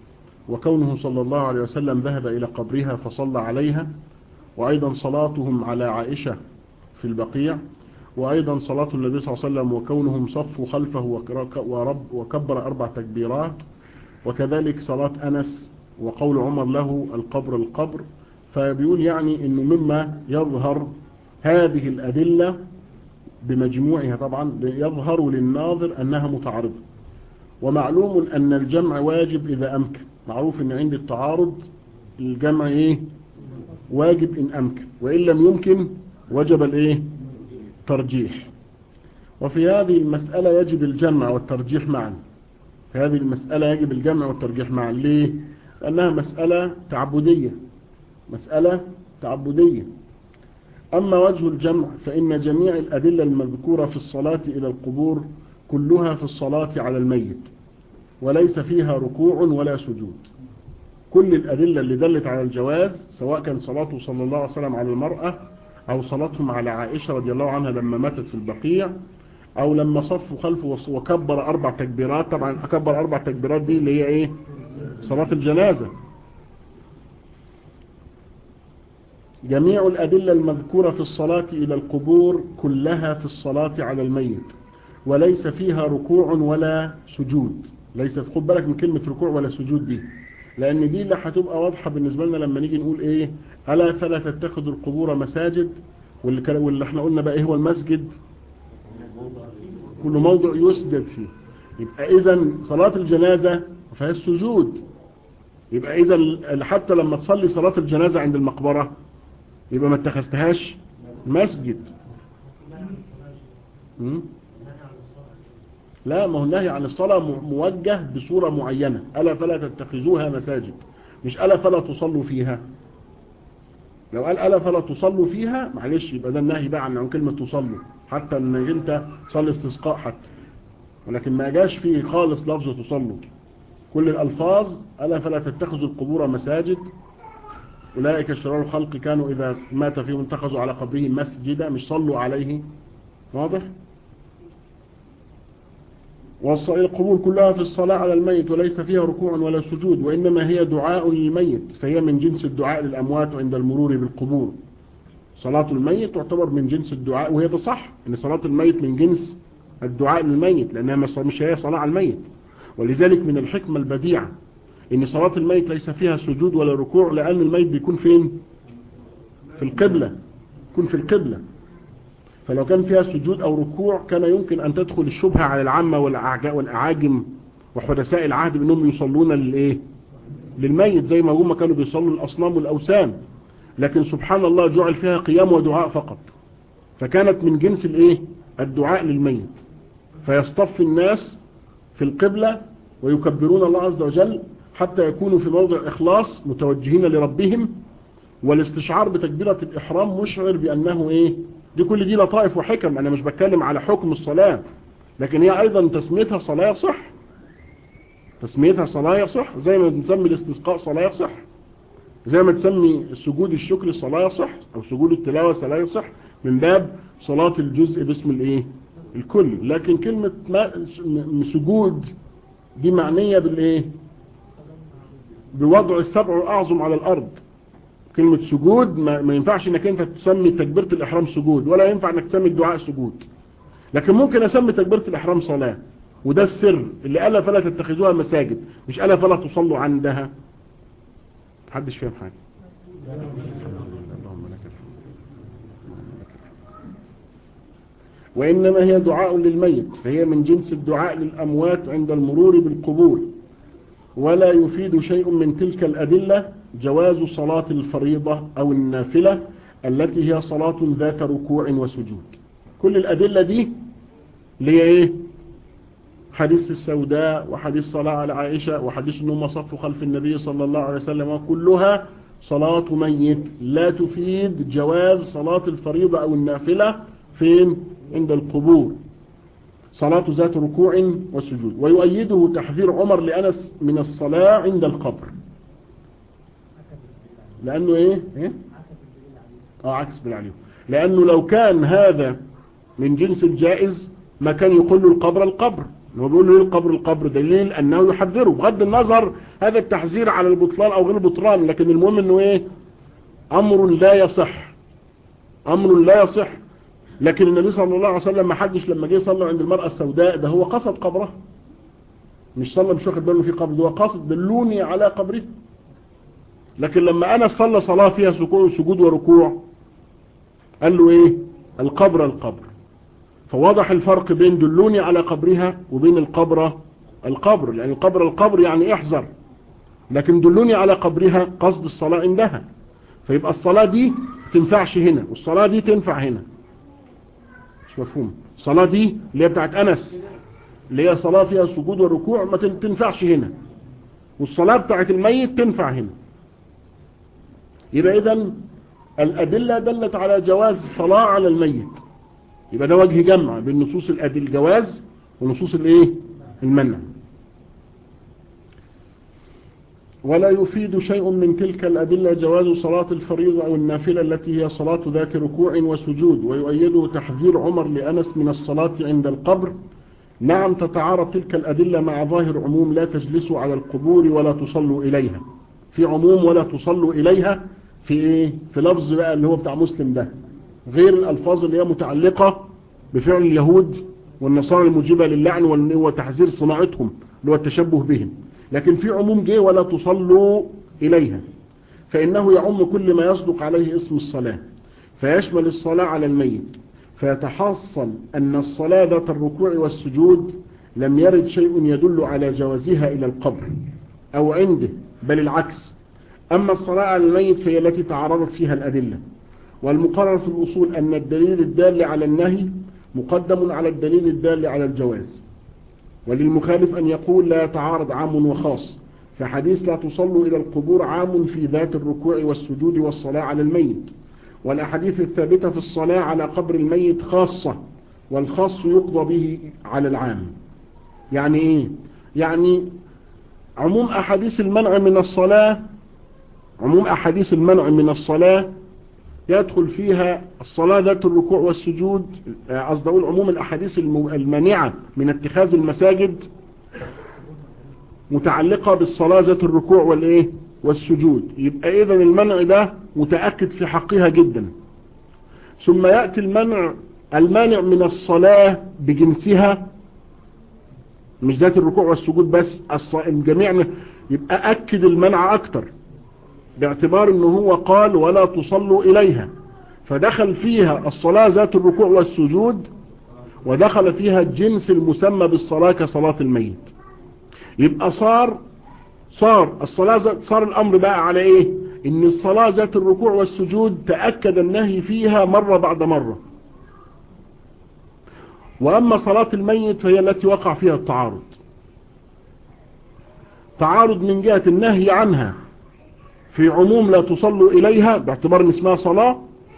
[SPEAKER 1] وكونه صلى الله عليه وسلم ذهب إلى قبرها فصلى عليها وأيضا صلاتهم على عائشة في البقيع وأيضا صلاة النبي صلى الله عليه وسلم وكونهم صفوا خلفه ورب وكبر أربع تكبيرات وكذلك صلاة أنس وقول عمر له القبر القبر فبيقول يعني أنه مما يظهر هذه الأدلة بمجموعها طبعا يظهر للناظر أنها متعارضة ومعلوم أن الجمع واجب إذا أمكن معروف أن عند التعارض الجمع إيه واجب إن أمكن وإن لم يمكن وجب الإيه ترجيح وفي هذه المسألة يجب الجمع والترجيح معا في هذه المسألة يجب الجمع والترجيح معا ليه لأنها مسألة تعبدية مسألة تعبدية أما وجه الجمع فإن جميع الأدلة المذكورة في الصلاة إلى القبور كلها في الصلاة على الميت وليس فيها ركوع ولا سجود كل الأدلة اللي دلت على الجواز سواء كان صلاته صلى الله عليه وسلم على المرأة أو صلاتهم على عائشة رضي الله عنها لما ماتت في البقيع أو لما صفوا خلفه وكبر أربع تكبيرات طبعا أكبر أربع تكبيرات دي اللي هي إيه صلاة الجنازة جميع الأدلة المذكورة في الصلاة إلى القبور كلها في الصلاة على الميت وليس فيها ركوع ولا سجود ليس خد بالك من كلمة ركوع ولا سجود دي لأن دي اللي هتبقى واضحة بالنسبة لنا لما نيجي نقول إيه ألا فلا تتخذوا القبور مساجد واللي, كان واللي احنا قلنا بقى إيه هو المسجد كل موضع يسجد فيه يبقى إذا صلاة الجنازة فهي السجود يبقى إذا حتى لما تصلي صلاة الجنازة عند المقبرة يبقى ما اتخذتهاش مسجد لا ما هو النهي عن الصلاة موجه بصورة معينة ألا فلا تتخذوها مساجد مش ألا فلا تصلوا فيها لو قال ألا فلا تصلوا فيها معلش يبقى ده النهي بقى عن كلمة تصلوا حتى انك انت صلي استسقاء حتى ولكن ما جاش فيه خالص لفظ تصلوا كل الألفاظ ألا فلا تتخذوا القبور مساجد أولئك شرار الخلق كانوا إذا مات فيهم اتخذوا على قبره مسجدا مش صلوا عليه واضح القبور كلها في الصلاة على الميت وليس فيها ركوع ولا سجود وإنما هي دعاء للميت فهي من جنس الدعاء للأموات عند المرور بالقبور صلاة الميت تعتبر من جنس الدعاء وهي ده صح ان صلاة الميت من جنس الدعاء للميت لأنها مش هي صلاة على الميت ولذلك من الحكمة البديعة ان صلاة الميت ليس فيها سجود ولا ركوع لأن الميت بيكون فين في القبلة يكون في القبلة فلو كان فيها سجود أو ركوع كان يمكن أن تدخل الشبهة على العامة والأعاجم وحدثاء العهد بأنهم يصلون للإيه للميت زي ما هم كانوا بيصلوا الأصنام والأوثان لكن سبحان الله جعل فيها قيام ودعاء فقط فكانت من جنس الإيه الدعاء للميت فيصطف الناس في القبلة ويكبرون الله عز وجل حتى يكونوا في موضع إخلاص متوجهين لربهم والاستشعار بتكبيرة الإحرام مشعر بأنه إيه دي كل دي لطائف وحكم أنا مش بتكلم على حكم الصلاة لكن هي أيضا تسميتها صلاة صح تسميتها صلاة صح زي ما نسمي الاستسقاء صلاة صح زي ما تسمي سجود الشكر صلاة صح أو سجود التلاوة صلاة صح من باب صلاة الجزء باسم الايه الكل لكن كلمة سجود دي معنية بالايه بوضع السبع الأعظم على الأرض كلمة سجود ما, ما ينفعش انك انت تسمي تكبيرة الإحرام سجود ولا ينفع انك تسمي الدعاء سجود لكن ممكن اسمي تكبيرة الإحرام صلاة وده السر اللي قال فلا تتخذوها مساجد مش قال فلا تصلوا عندها محدش فاهم حاجة وإنما هي دعاء للميت فهي من جنس الدعاء للأموات عند المرور بالقبور ولا يفيد شيء من تلك الأدلة جواز صلاة الفريضة أو النافلة التي هي صلاة ذات ركوع وسجود كل الأدلة دي اللي هي إيه حديث السوداء وحديث صلاة على عائشة وحديث أنهم صفوا خلف النبي صلى الله عليه وسلم وكلها صلاة ميت لا تفيد جواز صلاة الفريضة أو النافلة فين عند القبور صلاة ذات ركوع وسجود ويؤيده تحذير عمر لأنس من الصلاة عند القبر لأنه إيه, إيه؟ آه عكس بالعليم لأنه لو كان هذا من جنس الجائز ما كان يقول له القبر القبر هو بيقول له ليه القبر القبر دليل انه يحذره بغض النظر هذا التحذير على البطلان او غير البطلان لكن المهم انه ايه امر لا يصح امر لا يصح لكن النبي صلى الله عليه وسلم ما حدش لما جه يصلي عند المرأة السوداء ده هو قصد قبرها مش صلى مش واخد باله في قبر ده هو قصد دلوني على قبره لكن لما انا صلى صلاة فيها سجود وركوع قال له ايه القبر القبر فوضح الفرق بين دلوني على قبرها وبين القبر القبر يعني القبر القبر يعني احذر لكن دلوني على قبرها قصد الصلاة عندها فيبقى الصلاة دي تنفعش هنا والصلاة دي تنفع هنا مش مفهوم الصلاة دي اللي هي بتاعت أنس اللي هي صلاة فيها سجود وركوع ما تنفعش هنا والصلاة بتاعت الميت تنفع هنا يبقى إذا الأدلة دلت على جواز الصلاة على الميت يبقى ده وجه جمع بين نصوص الأدل الجواز ونصوص الايه المنع ولا يفيد شيء من تلك الأدلة جواز صلاة الفريضة أو النافلة التي هي صلاة ذات ركوع وسجود ويؤيده تحذير عمر لأنس من الصلاة عند القبر نعم تتعارض تلك الأدلة مع ظاهر عموم لا تجلسوا على القبور ولا تصلوا إليها في عموم ولا تصلوا إليها في إيه في لفظ بقى اللي هو بتاع مسلم ده غير الألفاظ اللي هي متعلقة بفعل اليهود والنصارى المجيبة للعن وتحذير صناعتهم اللي هو التشبه بهم لكن في عموم جه ولا تصلوا إليها فإنه يعم كل ما يصدق عليه اسم الصلاة فيشمل الصلاة على الميت فيتحصل أن الصلاة ذات الركوع والسجود لم يرد شيء يدل على جوازها إلى القبر أو عنده بل العكس أما الصلاة على الميت فهي التي تعرضت فيها الأدلة والمقرر في الأصول أن الدليل الدال على النهي مقدم على الدليل الدال على الجواز وللمخالف أن يقول لا يتعارض عام وخاص فحديث لا تصلوا إلى القبور عام في ذات الركوع والسجود والصلاة على الميت والأحاديث الثابتة في الصلاة على قبر الميت خاصة والخاص يقضى به على العام يعني إيه؟ يعني عموم أحاديث المنع من الصلاة عموم أحاديث المنع من الصلاة يدخل فيها الصلاة ذات الركوع والسجود قصد أقول عموم الأحاديث المانعة من اتخاذ المساجد متعلقة بالصلاة ذات الركوع والإيه والسجود يبقى إذا المنع ده متأكد في حقها جدا ثم يأتي المنع المانع من الصلاة بجنسها مش ذات الركوع والسجود بس الجميع يبقى أكد المنع أكتر باعتبار انه هو قال ولا تصلوا اليها فدخل فيها الصلاة ذات الركوع والسجود ودخل فيها الجنس المسمى بالصلاة كصلاة الميت يبقى صار صار الصلاة صار الامر بقى على ايه ان الصلاة ذات الركوع والسجود تأكد النهي فيها مرة بعد مرة واما صلاة الميت فهي التي وقع فيها التعارض تعارض من جهة النهي عنها في عموم لا تصلوا إليها باعتبار ان اسمها صلاة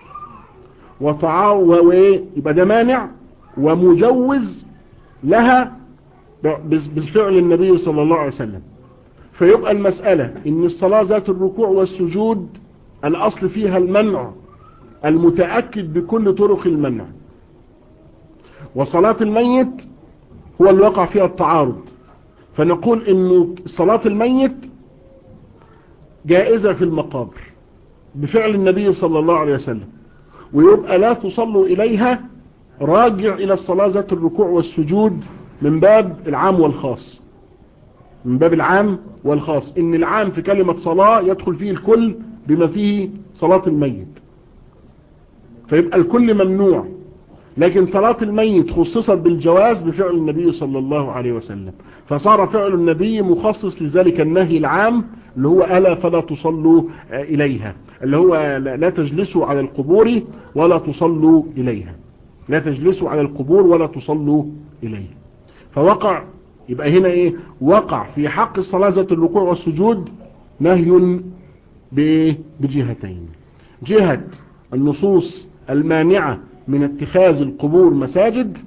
[SPEAKER 1] وطعاو يبقى ده مانع ومجوز لها بالفعل النبي صلى الله عليه وسلم فيبقى المسألة ان الصلاة ذات الركوع والسجود الأصل فيها المنع المتأكد بكل طرق المنع وصلاة الميت هو اللي وقع فيها التعارض فنقول انه صلاة الميت جائزة في المقابر بفعل النبي صلى الله عليه وسلم ويبقى لا تصلوا إليها راجع إلى الصلاة ذات الركوع والسجود من باب العام والخاص من باب العام والخاص إن العام في كلمة صلاة يدخل فيه الكل بما فيه صلاة الميت فيبقى الكل ممنوع لكن صلاة الميت خصصت بالجواز بفعل النبي صلى الله عليه وسلم فصار فعل النبي مخصص لذلك النهي العام اللي هو ألا فلا تصلوا إليها اللي هو لا تجلسوا على القبور ولا تصلوا إليها لا تجلسوا على القبور ولا تصلوا إليها فوقع يبقى هنا إيه وقع في حق الصلاة ذات الركوع والسجود نهي بجهتين جهة النصوص المانعة من اتخاذ القبور مساجد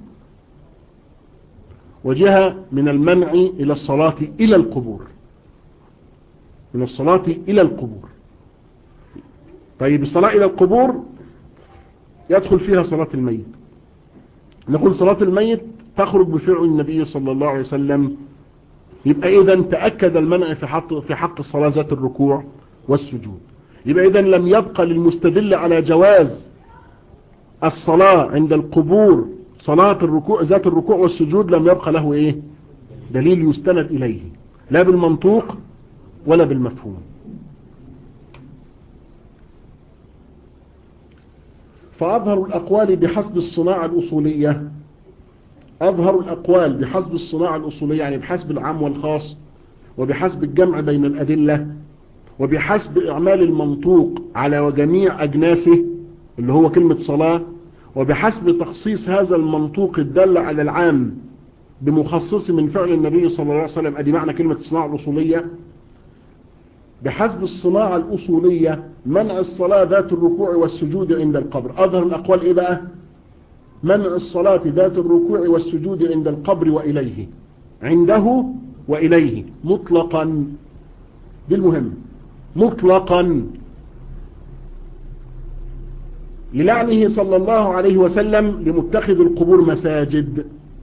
[SPEAKER 1] وجهة من المنع إلى الصلاة إلى القبور من الصلاة إلى القبور طيب الصلاة إلى القبور يدخل فيها صلاة الميت نقول صلاة الميت تخرج بفعل النبي صلى الله عليه وسلم يبقى إذا تأكد المنع في حق, في حق الصلاة ذات الركوع والسجود يبقى إذا لم يبقى للمستدل على جواز الصلاة عند القبور صلاة الركوع ذات الركوع والسجود لم يبقى له إيه دليل يستند إليه لا بالمنطوق ولا بالمفهوم فأظهر الأقوال بحسب الصناعة الأصولية أظهر الأقوال بحسب الصناعة الأصولية يعني بحسب العام والخاص وبحسب الجمع بين الأدلة وبحسب إعمال المنطوق على جميع أجناسه اللي هو كلمة صلاة وبحسب تخصيص هذا المنطوق الدل على العام بمخصص من فعل النبي صلى الله عليه وسلم أدي معنى كلمة الصناعة الأصولية بحسب الصناعة الأصولية منع الصلاة ذات الركوع والسجود عند القبر أظهر الأقوال إيه بقى منع الصلاة ذات الركوع والسجود عند القبر وإليه عنده وإليه مطلقا بالمهم مطلقا للعنه صلى الله عليه وسلم لمتخذ القبور مساجد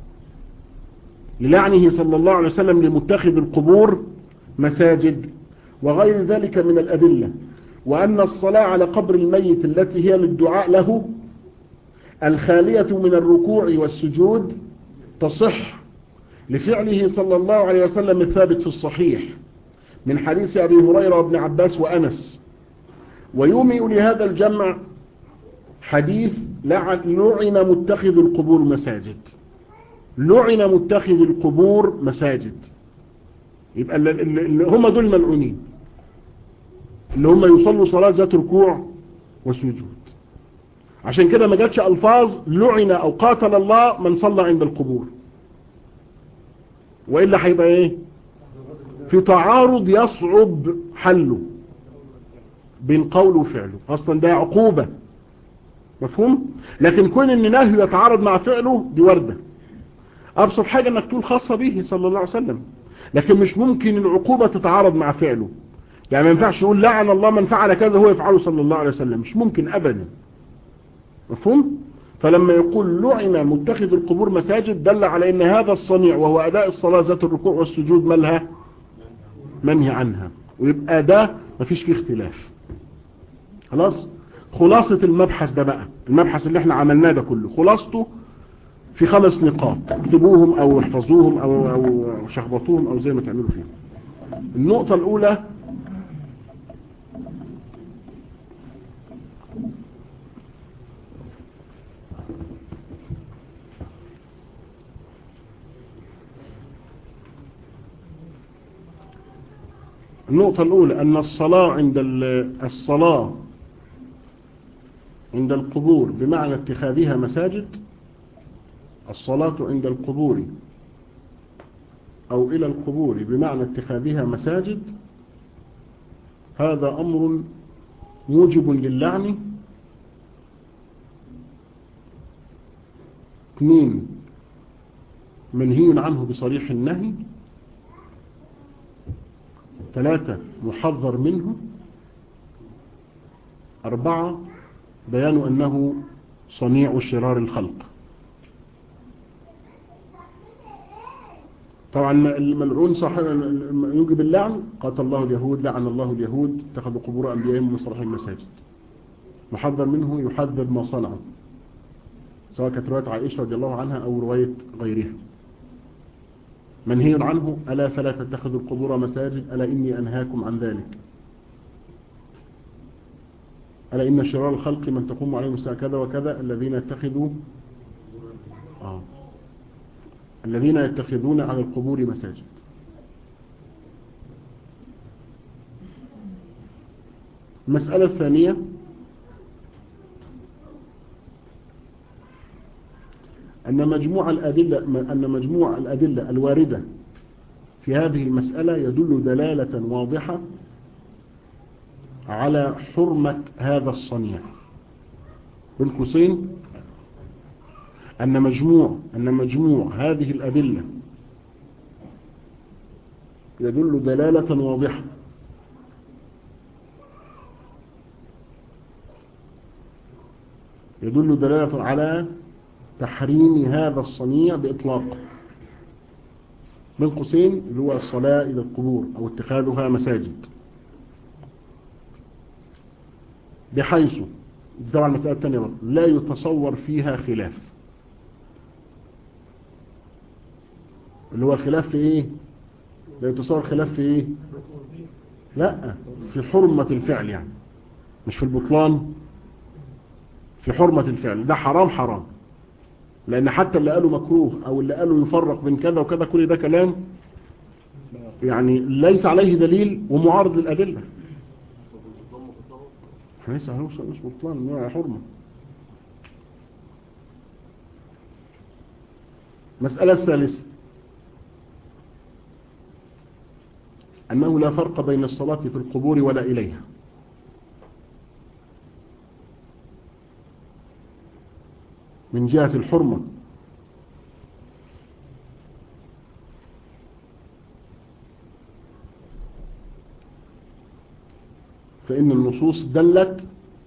[SPEAKER 1] للعنه صلى الله عليه وسلم لمتخذ القبور مساجد وغير ذلك من الأدلة وأن الصلاة على قبر الميت التي هي للدعاء له الخالية من الركوع والسجود تصح لفعله صلى الله عليه وسلم الثابت في الصحيح من حديث أبي هريرة وابن عباس وأنس ويومئ لهذا الجمع حديث لعن متخذ القبور مساجد لعن متخذ القبور مساجد يبقى اللي هم دول ملعونين اللي هم يصلوا صلاة ذات ركوع وسجود عشان كده ما جاتش الفاظ لعن او قاتل الله من صلى عند القبور وإلا هيبقى ايه في تعارض يصعب حله بين قوله وفعله اصلا ده عقوبة مفهوم لكن كون ان نهي يتعارض مع فعله دي وردة ابسط حاجة انك تقول خاصة به صلى الله عليه وسلم لكن مش ممكن العقوبة تتعارض مع فعله يعني ما ينفعش يقول لعن الله من فعل كذا هو يفعله صلى الله عليه وسلم مش ممكن ابدا مفهوم فلما يقول لعن متخذ القبور مساجد دل على ان هذا الصنيع وهو اداء الصلاة ذات الركوع والسجود مالها منهي عنها ويبقى ده مفيش فيه اختلاف خلاص خلاصة المبحث ده بقى المبحث اللي احنا عملناه ده كله خلاصته في خمس نقاط اكتبوهم او احفظوهم او, أو شخبطوهم او زي ما تعملوا فيهم النقطة الاولى النقطة الأولى أن الصلاة عند الصلاة عند القبور بمعنى اتخاذها مساجد الصلاة عند القبور أو إلى القبور بمعنى اتخاذها مساجد هذا أمر موجب للعن اثنين منهي عنه بصريح النهي ثلاثة محذر منه أربعة بيان أنه صنيع شرار الخلق طبعا الملعون صاحب يوجب اللعن قاتل الله اليهود لعن الله اليهود اتخذوا قبور أنبيائهم مصرح المساجد محذر منه يحذر ما صنعوا سواء كانت رواية عائشة رضي الله عنها أو رواية غيرها منهي عنه ألا فلا تتخذوا القبور مساجد ألا إني أنهاكم عن ذلك ألا إن شرار الخلق من تقوم عليهم الساعة كذا وكذا الذين يتخذوا آه. الذين يتخذون على القبور مساجد المسألة الثانية أن مجموع الأدلة أن مجموع الأدلة الواردة في هذه المسألة يدل دلالة واضحة على حرمة هذا الصنيع بالقوسين أن مجموع أن مجموع هذه الأدلة يدل دلالة واضحة يدل دلالة على تحريم هذا الصنيع بإطلاق من قوسين اللي هو الصلاة إلى القبور أو اتخاذها مساجد بحيث طبعا المسألة الثانية برضه لا يتصور فيها خلاف اللي هو الخلاف في ايه لا يتصور خلاف في ايه لا في حرمة الفعل يعني مش في البطلان في حرمة الفعل ده حرام حرام لان حتى اللي قالوا مكروه او اللي قالوا يفرق بين كذا وكذا كل ده كلام يعني ليس عليه دليل ومعارض للأدلة ليس هنوصل مش بطلان نوع حرمة مسألة الثالثة أنه لا فرق بين الصلاة في القبور ولا إليها من جهة الحرمة فإن النصوص دلت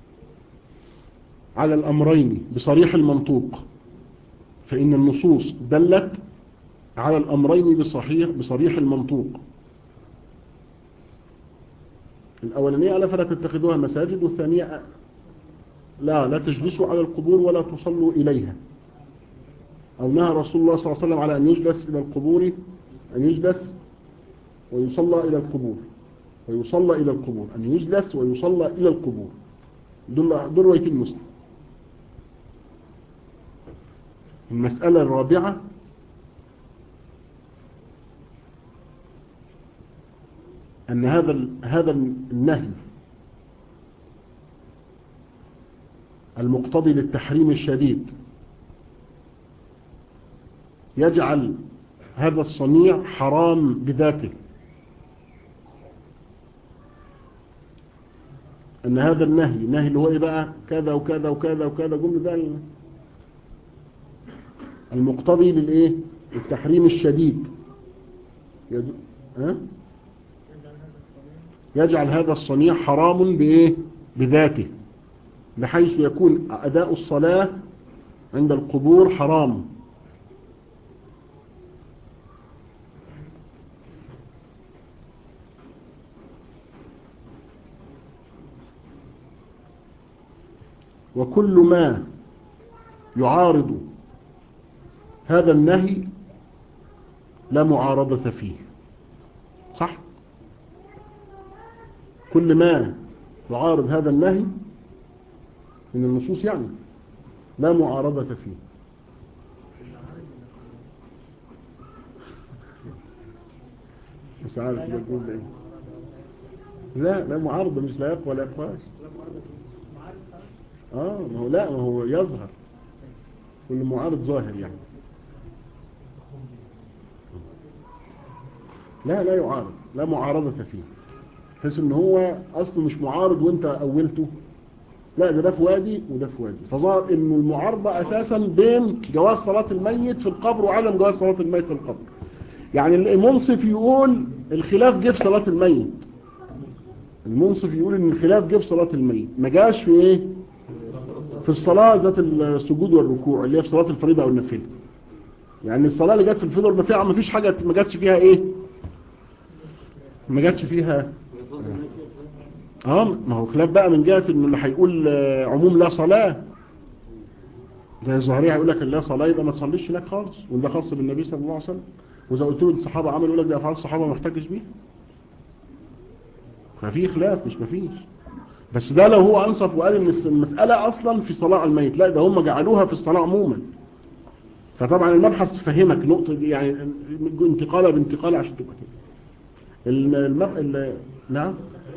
[SPEAKER 1] على الأمرين بصريح المنطوق فإن النصوص دلت على الأمرين بصحيح بصريح المنطوق الأولانية ألا فلا تتخذوها مساجد والثانية لا لا تجلسوا على القبور ولا تصلوا إليها أو نهى رسول الله صلى الله عليه وسلم على أن يجلس إلى القبور أن يجلس ويصلى إلى القبور ويصلى إلى القبور أن يجلس ويصلى إلى القبور دول دول رواية المسلم المسألة الرابعة أن هذا هذا النهي المقتضي للتحريم الشديد يجعل هذا الصنيع حرام بذاته ان هذا النهي نهي اللي هو ايه بقى كذا وكذا وكذا وكذا جمله ده المقتضي للايه التحريم الشديد يد... ها؟ يجعل هذا الصنيع حرام بايه بذاته بحيث يكون اداء الصلاه عند القبور حرام وكل ما يعارض هذا النهي لا معارضة فيه صح كل ما يعارض هذا النهي من النصوص يعني لا معارضة فيه مش عارف بقول ايه لا لا معارضة مش لا يقوى لا يقواش اه ما هو لا ما هو يظهر كل معارض ظاهر يعني لا لا يعارض لا معارضة فيه بحيث ان هو اصله مش معارض وانت اولته لا ده ده في وادي وده في وادي فظهر انه المعارضة اساسا بين جواز صلاة الميت في القبر وعدم جواز صلاة الميت في القبر يعني المنصف يقول الخلاف جه في صلاة الميت المنصف يقول ان الخلاف جه في صلاة الميت ما جاش في ايه في الصلاة ذات السجود والركوع اللي هي في صلاة الفريضة او النافلة يعني الصلاة اللي جت في الفريضة والنافلة ما فيش حاجة ما جاتش فيها ايه ما جاتش فيها اه ما هو خلاف بقى من جهة انه اللي هيقول عموم لا صلاة زي الظاهرية هيقول لك لا صلاة يبقى ما تصليش هناك خالص وده خاص بالنبي صلى الله عليه وسلم وإذا قلت له الصحابة عملوا يقول لك ده أفعال الصحابة ما احتجش بيها ففي خلاف مش مفيش بس ده لو هو أنصف وقال إن المسألة أصلا في صلاة الميت لا ده هم جعلوها في الصلاة عموما فطبعا المبحث فهمك نقطة يعني انتقالة بانتقالة عشان تبقى كده المب... ال... نعم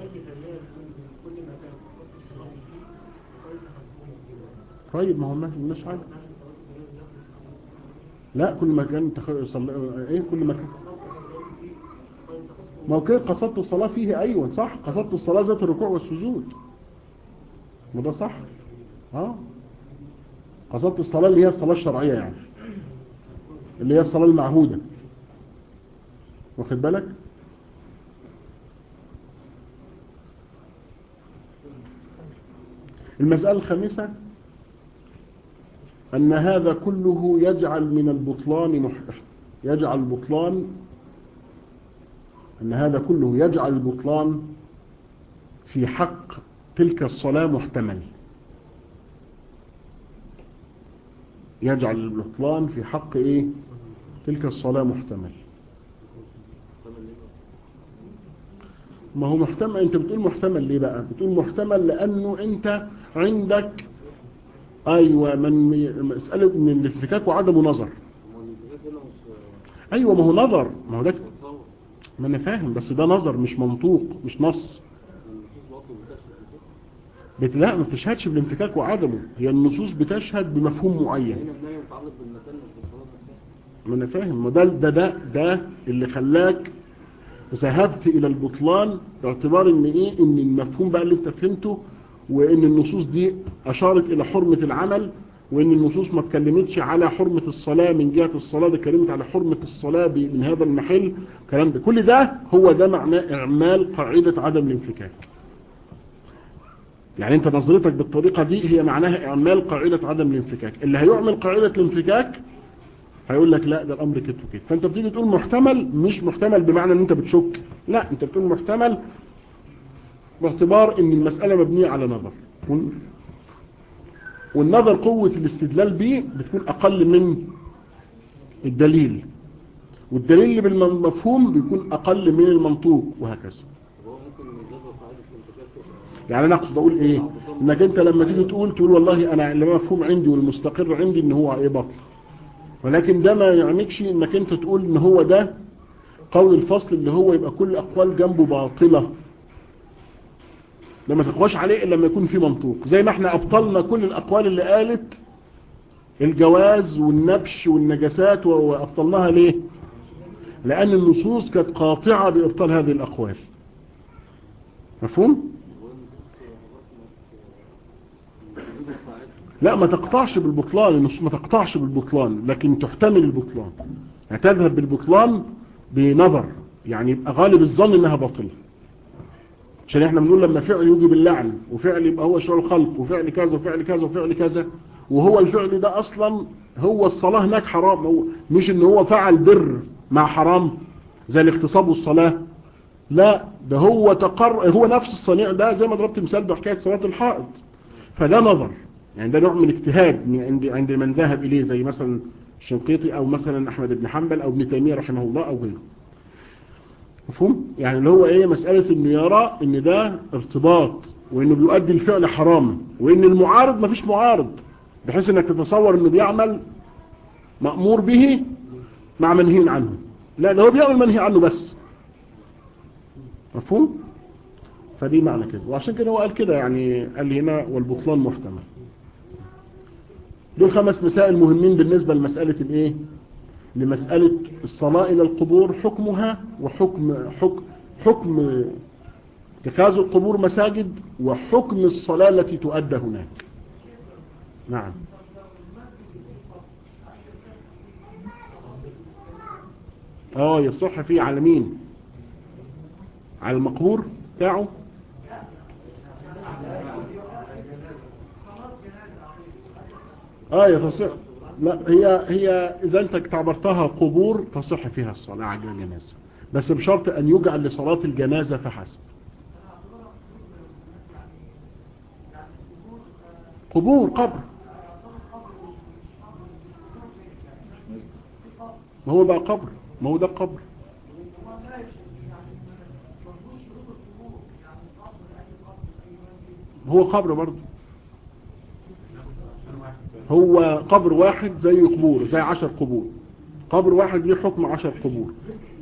[SPEAKER 1] طيب ما هو مش حاجة لا كل مكان تخ... صل... ايه كل مكان ما هو كده قصدت الصلاة فيه ايوه صح قصدت الصلاة ذات الركوع والسجود ما ده صح اه قصدت الصلاة اللي هي الصلاة الشرعية يعني اللي هي الصلاة المعهودة واخد بالك المسألة الخامسة أن هذا كله يجعل من البطلان مح... يجعل البطلان أن هذا كله يجعل البطلان في حق تلك الصلاة محتمل يجعل البطلان في حق إيه تلك الصلاة محتمل ما هو محتمل انت بتقول محتمل ليه بقى بتقول محتمل لانه انت عندك ايوه من مسألة من الانفكاك وعدم نظر ايوه ما هو نظر ما هو ده ما انا فاهم بس ده نظر مش منطوق مش نص بت... لا ما بتشهدش بالانفكاك وعدمه هي النصوص بتشهد بمفهوم معين ما انا فاهم ما ده ده ده, ده اللي خلاك ذهبت الى البطلان باعتبار ان ايه ان المفهوم بقى اللي انت فهمته وان النصوص دي اشارت الى حرمة العمل وان النصوص ما اتكلمتش على حرمة الصلاة من جهة الصلاة ده اتكلمت على حرمة الصلاة من هذا المحل الكلام ده كل ده هو ده معناه اعمال قاعدة عدم الانفكاك يعني انت نظرتك بالطريقة دي هي معناها اعمال قاعدة عدم الانفكاك اللي هيعمل قاعدة الانفكاك هيقول لك لا ده الامر كده وكده فانت بتيجي تقول محتمل مش محتمل بمعنى ان انت بتشك لا انت بتقول محتمل باعتبار ان المسألة مبنية على نظر والنظر قوة الاستدلال به بتكون اقل من الدليل والدليل اللي بالمفهوم بيكون اقل من المنطوق وهكذا يعني انا اقصد اقول ايه انك انت لما تيجي تقول تقول والله انا اللي مفهوم عندي والمستقر عندي ان هو ايه بطل ولكن ده ما يعنيكش انك انت تقول ان هو ده قول الفصل اللي هو يبقى كل اقوال جنبه باطلة لما تقواش عليه الا لما يكون في منطوق زي ما احنا ابطلنا كل الاقوال اللي قالت الجواز والنبش والنجاسات وابطلناها ليه لان النصوص كانت قاطعة بابطال هذه الاقوال مفهوم لا ما تقطعش بالبطلان النصوص ما تقطعش بالبطلان لكن تحتمل البطلان يعني تذهب بالبطلان بنظر يعني يبقى غالب الظن انها باطله عشان احنا بنقول لما فعل يوجب اللعن وفعل يبقى هو شرع الخلق وفعل كذا وفعل كذا وفعل كذا وهو الفعل ده اصلا هو الصلاة هناك حرام هو مش ان هو فعل بر مع حرام زي الاغتصاب والصلاة لا ده هو تقر هو نفس الصنيع ده زي ما ضربت مثال بحكاية صلاة الحائط فده نظر يعني ده نوع من اجتهاد عند عند من ذهب اليه زي مثلا الشنقيطي او مثلا احمد بن حنبل او ابن تيميه رحمه الله او غيره مفهوم يعني اللي هو ايه مسألة انه يرى ان ده ارتباط وانه بيؤدي الفعل حرام وان المعارض مفيش معارض بحيث انك تتصور انه بيعمل مأمور به مع منهي عنه لا ده هو بيعمل منهي عنه بس مفهوم فدي معنى كده وعشان كده هو قال كده يعني قال لي هنا والبطلان محتمل دول خمس مسائل مهمين بالنسبة لمسألة الايه لمسألة الصلاة إلى القبور حكمها وحكم حكم حكم اتخاذ القبور مساجد وحكم الصلاة التي تؤدى هناك نعم اه يصح فيه على مين على المقبور بتاعه اه يتصح لا هي هي اذا انت اعتبرتها قبور تصح فيها الصلاة على الجنازة بس بشرط ان يجعل لصلاة الجنازة فحسب قبور قبر ما هو بقى قبر ما هو ده قبر هو قبر برضه هو قبر واحد زي قبور زي عشر قبور قبر واحد ليه حكم عشر قبور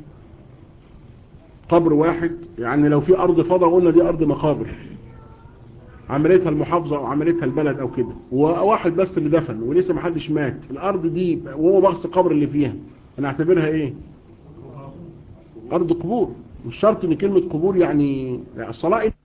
[SPEAKER 1] قبر واحد يعني لو في ارض فضاء قلنا دي ارض مقابر عملتها المحافظة او عملتها البلد او كده وواحد بس اللي دفن ولسه ما حدش مات الارض دي وهو بغص القبر اللي فيها انا اعتبرها ايه ارض قبور مش شرط ان كلمة قبور يعني الصلاة